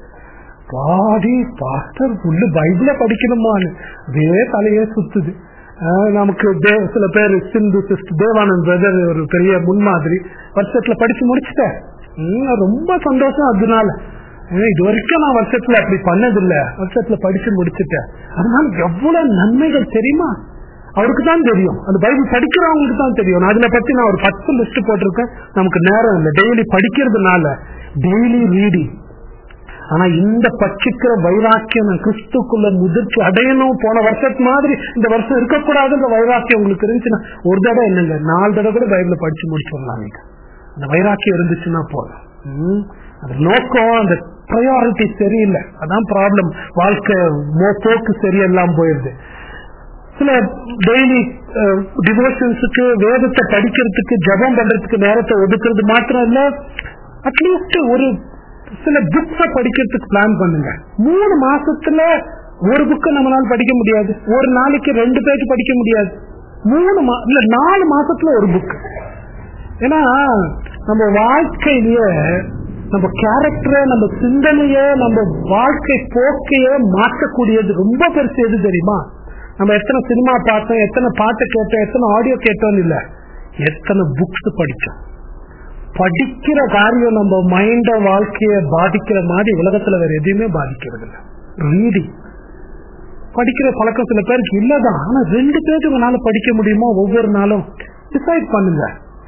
பாடி பாஸ்டர் புல்லு பைபிள படிக்கணுமான்னு அதே தலையே சுத்துது ஆஹ் நமக்கு தே- சில பேர் சிந்து சிஸ்டர் தேவானந்த் பிரதர் ஒரு பெரிய முன்மாதிரி வருஷத்துல படிச்சு முடிச்சுட்டேன் உம், ரொம்ப சந்தோஷம் அதனால ஏன் இது வரைக்கும் நான் வருஷத்துல அப்படி பண்ணதில்ல வருஷத்துல படிச்சு முடிச்சுட்டேன் அதனால எவ்வளவு நன்மைகள் தெரியுமா அவருக்கு தான் தெரியும் அந்த பைபிள் படிக்கிறவங்களுக்கு தான் தெரியும் நான் அதுல பத்தி நான் ஒரு பத்து லிஸ்ட் போட்டிருக்கேன் நமக்கு நேரம் இல்லை டெய்லி படிக்கிறதுனால டெய்லி ரீடிங் ஆனா இந்த பட்சிக்கிற வைராக்கியம் நான் கிறிஸ்துக்குள்ள முதிர்ச்சி அடையணும் போன வருஷத்து மாதிரி இந்த வருஷம் இருக்கக்கூடாதுன்ற வைராக்கியம் உங்களுக்கு இருந்துச்சுன்னா ஒரு தடவை என்னங்க நாலு தடவை கூட பைபிள படிச்சு முடிச்சிடலாம் நீங்க அந்த வைராக்கியம் இருந்துச்சுன்னா போதும் ம். அந்த நோக்கம் அந்த ப்ரையாரிட்டி சரியில்லை அதான் ப்ராப்ளம் வாழ்க்கை மோ- போக்கு சரியெல்லாம் போயிருது சில டெய்லி டிவோஷன்ஸுக்கு வேதத்தை படிக்கிறதுக்கு ஜபம் பண்றதுக்கு நேரத்தை ஒதுக்குறது மாத்திரம் இல்ல அட்லீஸ்ட் ஒரு சில புக்ஸ படிக்கிறதுக்கு பிளான் பண்ணுங்க மூணு மாசத்துல ஒரு புக்கை நம்மளால படிக்க முடியாது ஒரு நாளைக்கு ரெண்டு பேஜ் படிக்க முடியாது மூணு மா இல்ல நாலு மாசத்துல ஒரு புக் ஏன்னா நம்ம வாழ்க்கையிலேயே நம்ம கேரக்டரை நம்ம சிந்தனைய நம்ம வாழ்க்கை போக்கைய மாற்றக்கூடியது ரொம்ப பெருசு எது தெரியுமா நம்ம எத்தனை சினிமா பார்த்தோம் எத்தனை பாட்டு கேட்டோம் எத்தனை ஆடியோ கேட்டோம் இல்ல எத்தனை புக்ஸ் படிச்சோம் படிக்கிற காரியம் நம்ம மைண்ட வாழ்க்கைய பாதிக்கிற மாதிரி உலகத்துல வேற எதையுமே பாதிக்கிறது இல்ல ரீடிங் படிக்கிற பழக்கம் சில பேருக்கு இல்லதான் ஆனா ரெண்டு பேருக்கு உங்களால படிக்க முடியுமா ஒவ்வொரு நாளும் டிசைட் பண்ணுங்க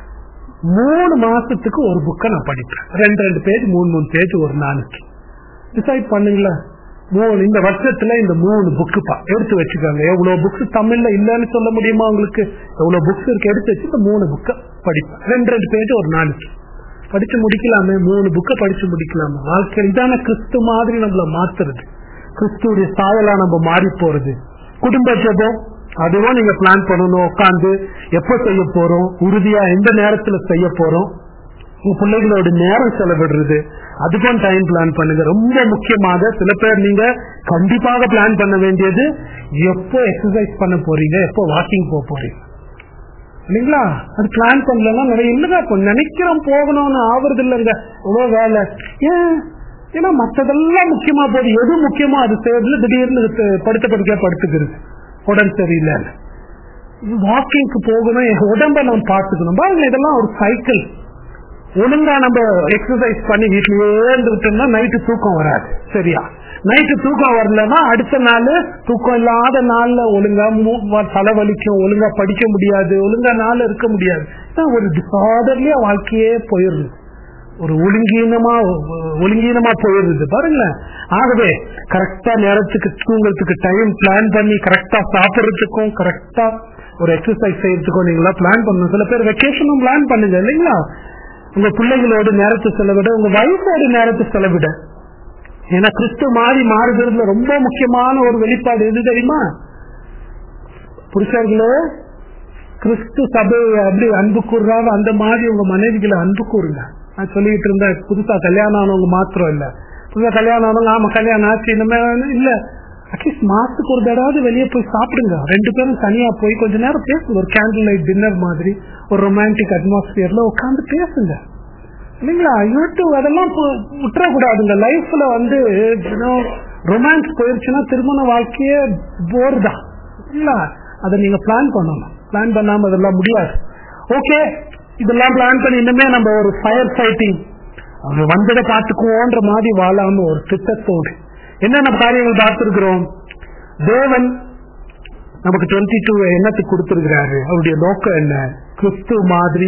மூணு மாசத்துக்கு ஒரு புக்கை நான் படிப்பேன் ரெண்டு ரெண்டு பேஜ் மூணு மூணு பேஜ் ஒரு நாளைக்கு டிசைட் பண்ணுங்களேன் மூணு இந்த வருஷத்துல இந்த மூணு புக்கு எடுத்து வச்சுக்கோங்க எவ்வளவு புக்ஸ் தமிழ்ல இல்லைன்னு சொல்ல முடியுமா உங்களுக்கு எவ்வளவு புக்ஸ் இருக்கு எடுத்து வச்சு இந்த மூணு புக்கை படிப்பேன் ரெண்டு ரெண்டு பேஜ் ஒரு நாளைக்கு படிச்சு முடிக்கலாமே மூணு புக்கை படிச்சு முடிக்கலாமே வாழ்க்கை இதான கிறிஸ்து மாதிரி நம்மள மாத்துறது கிறிஸ்துடைய சாயலா நம்ம மாறி போறது குடும்ப ஜெபம் அதுவும் நீங்க பிளான் பண்ணணும் உட்காந்து எப்ப செய்ய போறோம் உறுதியா எந்த நேரத்துல செய்ய போறோம் உங்க பிள்ளைகளோட நேரம் செலவிடுறது அதுக்கும் டைம் பிளான் பண்ணுங்க ரொம்ப முக்கியமாக சில பேர் நீங்க கண்டிப்பாக பிளான் பண்ண வேண்டியது எப்போ எக்ஸசைஸ் பண்ண போறீங்க எப்போ வாக்கிங் போக போறீங்க இல்லைங்களா அது பிளான் பண்ணலன்னா நிறைய இல்லைங்க இப்போ நினைக்கிறோம் போகணும்னு ஆவறது இல்லைங்க இவ்வளோ வேலை ஏன் ஏன்னா மற்றதெல்லாம் முக்கியமா போகுது எது முக்கியமோ அது செய்யறதுல திடீர்னு த- படுத்த படுக்க படுத்துக்கிறது உடம்பு சரியில்லை வாக்கிங்க்கு போகணும் என் உடம்ப நம்ம பார்த்துக்கணும் பாருங்க இதெல்லாம் ஒரு சைக்கிள் ஒழுங்கா நம்ம எக்ஸசைஸ் பண்ணி வீட்லயே இருந்துட்டோம்னா நைட்டு தூக்கம் வராது சரியா நைட்டு தூக்கம் வரலன்னா அடுத்த நாள் தூக்கம் இல்லாத நாள்ல ஒழுங்கா மூ- வ- தலைவலிக்கும் ஒழுங்கா படிக்க முடியாது ஒழுங்கா நாள் இருக்க முடியாது இதான் ஒரு டிசார்டர்லியா வாழ்க்கையே போயிடுது ஒரு ஒழுங்கீனமா ஒழுங்கீனமா போயிடுது பாருங்களேன் ஆகவே கரெக்டா நேரத்துக்கு தூங்குறதுக்கு டைம் பிளான் பண்ணி கரெக்டா சாப்பிடுறதுக்கும் கரெக்டா ஒரு எக்ஸசைஸ் செய்யறதுக்கும் நீங்களா பிளான் பண்ணணும் சில பேர் வெக்கேஷனும் பிளான் பண்ணுங்க இல்லைங்களா உங்க பிள்ளைகளோட நேரத்தை செலவிட உங்க வயசோட நேரத்தை செலவிட ஏன்னா கிறிஸ்து மாறி மாறுகிறதுல ரொம்ப முக்கியமான ஒரு வெளிப்பாடு எது தெரியுமா புருஷர்களே கிறிஸ்து சபையை அப்படி அன்பு கூறுறாரு அந்த மாதிரி உங்க மனைவிகளை அன்பு கூறுங்க நான் சொல்லிட்டு இருந்தேன் புதுசா கல்யாணம் ஆனவங்க மாத்திரம் இல்ல புதுசா கல்யாணம் ஆனவங்க ஆமா கல்யாணம் ஆச்சு இனிமே இல்ல அட்லீஸ்ட் மாசத்துக்கு ஒரு தடவை வெளியே போய் சாப்பிடுங்க ரெண்டு பேரும் தனியா போய் கொஞ்ச நேரம் பேசுங்க ஒரு கேண்டில் லைட் டின்னர் மாதிரி ஒரு ரொமான்டிக் அட்மாஸ்பியர்ல உட்காந்து பேசுங்க இல்லைங்களா யூடியூப் அதெல்லாம் விட்டுறக்கூடாதுங்க லைஃப்ல வந்து ரொமான்ஸ் போயிருச்சுன்னா திருமண வாழ்க்கையே போர் தான் இல்ல அதை நீங்க பிளான் பண்ணணும் பிளான் பண்ணாம அதெல்லாம் முடியாது ஓகே இதெல்லாம் பிளான் பண்ணி இன்னுமே நம்ம ஒரு ஃபயர் ஃபைட்டிங் அவங்க வந்ததை பார்த்துக்குவோன்ற மாதிரி வாழாம ஒரு திட்டத்தோடு என்னென்ன காரியங்கள் பார்த்திருக்கிறோம் தேவன் நமக்கு டுவெண்ட்டி டூ எண்ணத்துக்கு கொடுத்திருக்கிறாரு அவருடைய நோக்கம் என்ன கிறிஸ்து மாதிரி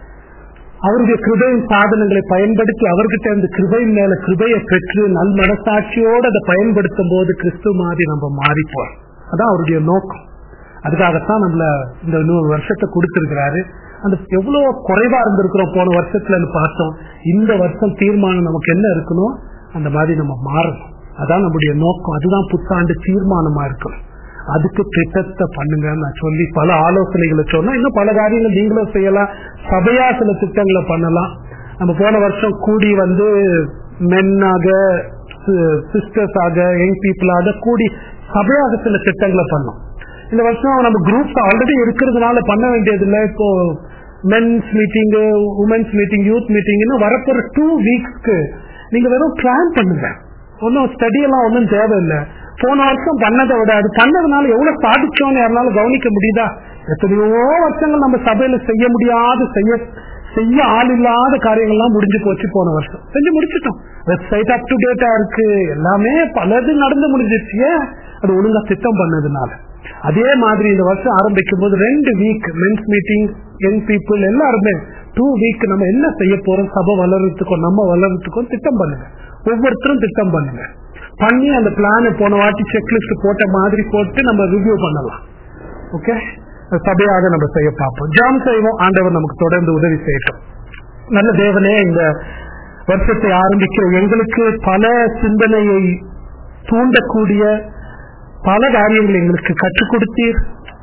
அவருடைய கிருபையின் சாதனங்களை பயன்படுத்தி அவர்கிட்ட அந்த கிருபையின் மேல கிருபையை பெற்று நல் மனசாட்சியோடு அதை பயன்படுத்தும் போது கிறிஸ்து மாதிரி நம்ம மாறிப்போம் அதான் அவருடைய நோக்கம் அதுக்காகத்தான் நம்மள இந்த நூறு வருஷத்தை கொடுத்திருக்கிறாரு அந்த எவ்வளவு குறைவா இருந்திருக்கிறோம் போன வருஷத்துல பார்த்தோம் இந்த வருஷம் தீர்மானம் நமக்கு என்ன இருக்கணும் அந்த மாதிரி நம்ம மாறணும் அதான் நம்முடைய நோக்கம் அதுதான் புத்தாண்டு தீர்மானமா இருக்கணும் அதுக்கு திட்டத்தை பண்ணுங்க நான் சொல்லி பல ஆலோசனைகளை சொன்னா இன்னும் பல காரியங்கள் நீங்களும் செய்யலாம் சபையா சில திட்டங்களை பண்ணலாம் நம்ம போன வருஷம் கூடி வந்து மென்னாக சிஸ்டர்ஸ் ஆக யங் பீப்புளாக கூடி சபையாக சில திட்டங்களை பண்ணோம் இந்த வருஷம் நம்ம குரூப்ஸ் ஆல்ரெடி இருக்கிறதுனால பண்ண வேண்டியது இல்லை இப்போ men's meeting women's meeting youth மீட்டிங்னு வரப்போற டூ வீக்ஸ்க்கு நீங்க வெறும் பிளான் பண்ணுங்க ஒன்னும் ஸ்டடி எல்லாம் ஒன்றும் தேவையில்லை போன வருஷம் பண்ணதை விட அது பண்ணதுனால எவ்வளவு சாதிச்சோம்னு யாருனாலும் கவனிக்க முடியுதா எத்தனையோ வருஷங்கள் நம்ம சபையில செய்ய முடியாத செய்ய செய்ய ஆள் இல்லாத காரியங்கள்லாம் முடிஞ்சு போச்சு போன வருஷம் செஞ்சு முடிச்சிட்டோம் வெப்சைட் அப் டு டேட்டா இருக்கு எல்லாமே பலது நடந்து முடிஞ்சிச்சு அது ஒழுங்கா திட்டம் பண்ணதுனால அதே மாதிரி இந்த வருஷம் ஆரம்பிக்கும் போது ரெண்டு week men's meeting young people எல்லாருமே டூ வீக் நம்ம என்ன செய்ய போறோம் சபை வளர்றதுக்கும் நம்ம வளர்றதுக்கும் திட்டம் பண்ணுங்க ஒவ்வொருத்தரும் திட்டம் பண்ணுங்க பண்ணி அந்த பிளான் போன வாட்டி செக்லிஸ்ட் போட்ட மாதிரி போட்டு நம்ம ரிவ்யூ பண்ணலாம் ஓகே சபையாக நம்ம செய்ய பார்ப்போம் ஜாம் செய்வோம் ஆண்டவர் நமக்கு தொடர்ந்து உதவி செய்யட்டும் நல்ல தேவனே இந்த வருஷத்தை ஆரம்பிக்கிற எங்களுக்கு பல சிந்தனையை தூண்டக்கூடிய பல காரியங்களை எங்களுக்கு கற்றுக் கொடுத்தீர்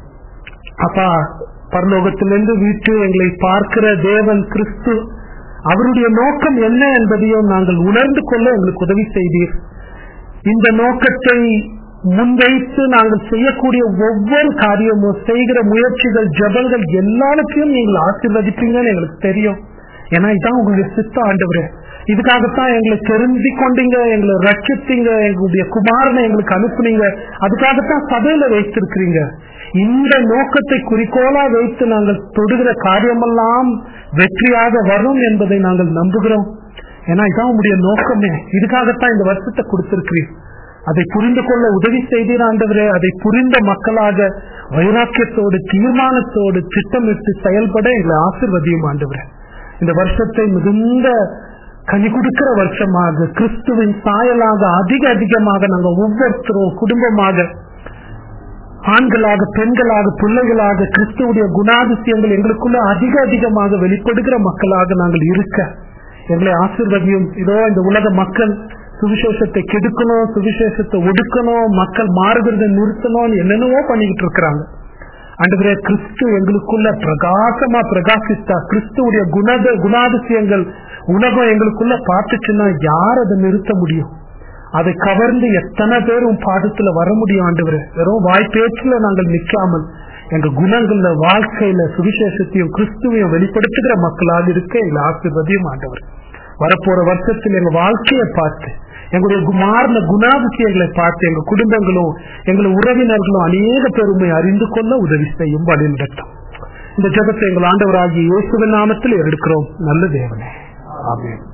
அப்பா பரலோகத்திலிருந்து வீட்டு எங்களை பார்க்கிற தேவன் கிறிஸ்து அவருடைய நோக்கம் என்ன என்பதையும் நாங்கள் உணர்ந்து கொள்ள எங்களுக்கு உதவி செய்தீர் இந்த நோக்கத்தை முன்வைத்து நாங்கள் செய்யக்கூடிய ஒவ்வொரு காரியமும் செய்கிற முயற்சிகள் ஜபங்கள் எல்லாத்தையும் நீங்கள் ஆசீர்வதிப்பீங்கன்னு எங்களுக்கு தெரியும் ஏன்னா இதான் உங்களுடைய சித்த ஆண்டவரே இதுக்காகத்தான் எங்களை தெரிஞ்சு கொண்டீங்க எங்களை ரட்சித்தீங்க எங்களுடைய குமாரனை எங்களுக்கு அனுப்புனீங்க அதுக்காகத்தான் சபையில வைத்திருக்கிறீங்க இந்த நோக்கத்தை குறிக்கோளா வைத்து நாங்கள் தொடுகிற காரியமெல்லாம் வெற்றியாக வரும் என்பதை நாங்கள் நம்புகிறோம் ஏன்னா இதான் உங்களுடைய நோக்கமே இதுக்காகத்தான் இந்த வருஷத்தை கொடுத்திருக்கிறீர் அதை புரிந்து கொள்ள உதவி செய்தீர் ஆண்டவரே அதை புரிந்த மக்களாக வைராக்கியத்தோடு தீர்மானத்தோடு திட்டமிட்டு செயல்பட எங்களை ஆசிர்வதியும் ஆண்டவரே இந்த வருஷத்தை மிகுந்த கனி கொடுக்கிற வருஷமாக கிறிஸ்துவின் சாயலாக அதிக அதிகமாக நாங்கள் ஒவ்வொருத்தரும் குடும்பமாக ஆண்களாக பெண்களாக பிள்ளைகளாக கிறிஸ்துவுடைய குணாதிசயங்கள் எங்களுக்குள்ள அதிக அதிகமாக வெளிப்படுகிற மக்களாக நாங்கள் இருக்க எங்களை ஆசிர்வதியும் இதோ இந்த உலக மக்கள் சுவிசேஷத்தை கெடுக்கணும் சுவிசேஷத்தை ஒடுக்கணும் மக்கள் மாறுகிறத நிறுத்தணும் என்னென்னவோ பண்ணிக்கிட்டு இருக்கிறாங்க அன்றுவரே கிறிஸ்து எங்களுக்குள்ள பிரகாசமா பிரகாசித்தா கிறிஸ்துவுடைய குணத குணாதிசயங்கள் உலகம் எங்களுக்குள்ள பார்த்துச்சுன்னா யார் அதை நிறுத்த முடியும் அதை கவர்ந்து எத்தனை பேர் உன் பாதத்துல வர முடியும் ஆண்டவரே வெறும் வாய்ப்பேச்சுல நாங்கள் நிற்காமல் எங்க குணங்கள்ல வாழ்க்கையில சுவிசேஷத்தையும் கிறிஸ்துவையும் வெளிப்படுத்துகிற மக்களாக இருக்க எங்களை ஆசிர்வதியும் ஆண்டவர் வரப்போற வருஷத்தில் எங்க வாழ்க்கையை பார்த்து எங்களுடைய மாறின குணாதிசயங்களை பார்த்து எங்க குடும்பங்களும் எங்களை உறவினர்களும் அநேக பெருமை அறிந்து கொள்ள உதவி செய்யும் வழி நடத்தும் இந்த ஜகத்தை எங்கள் ஆண்டவராகிய இயேசுவின் நாமத்தில் எடுக்கிறோம் நல்ல தேவனே ஆமென்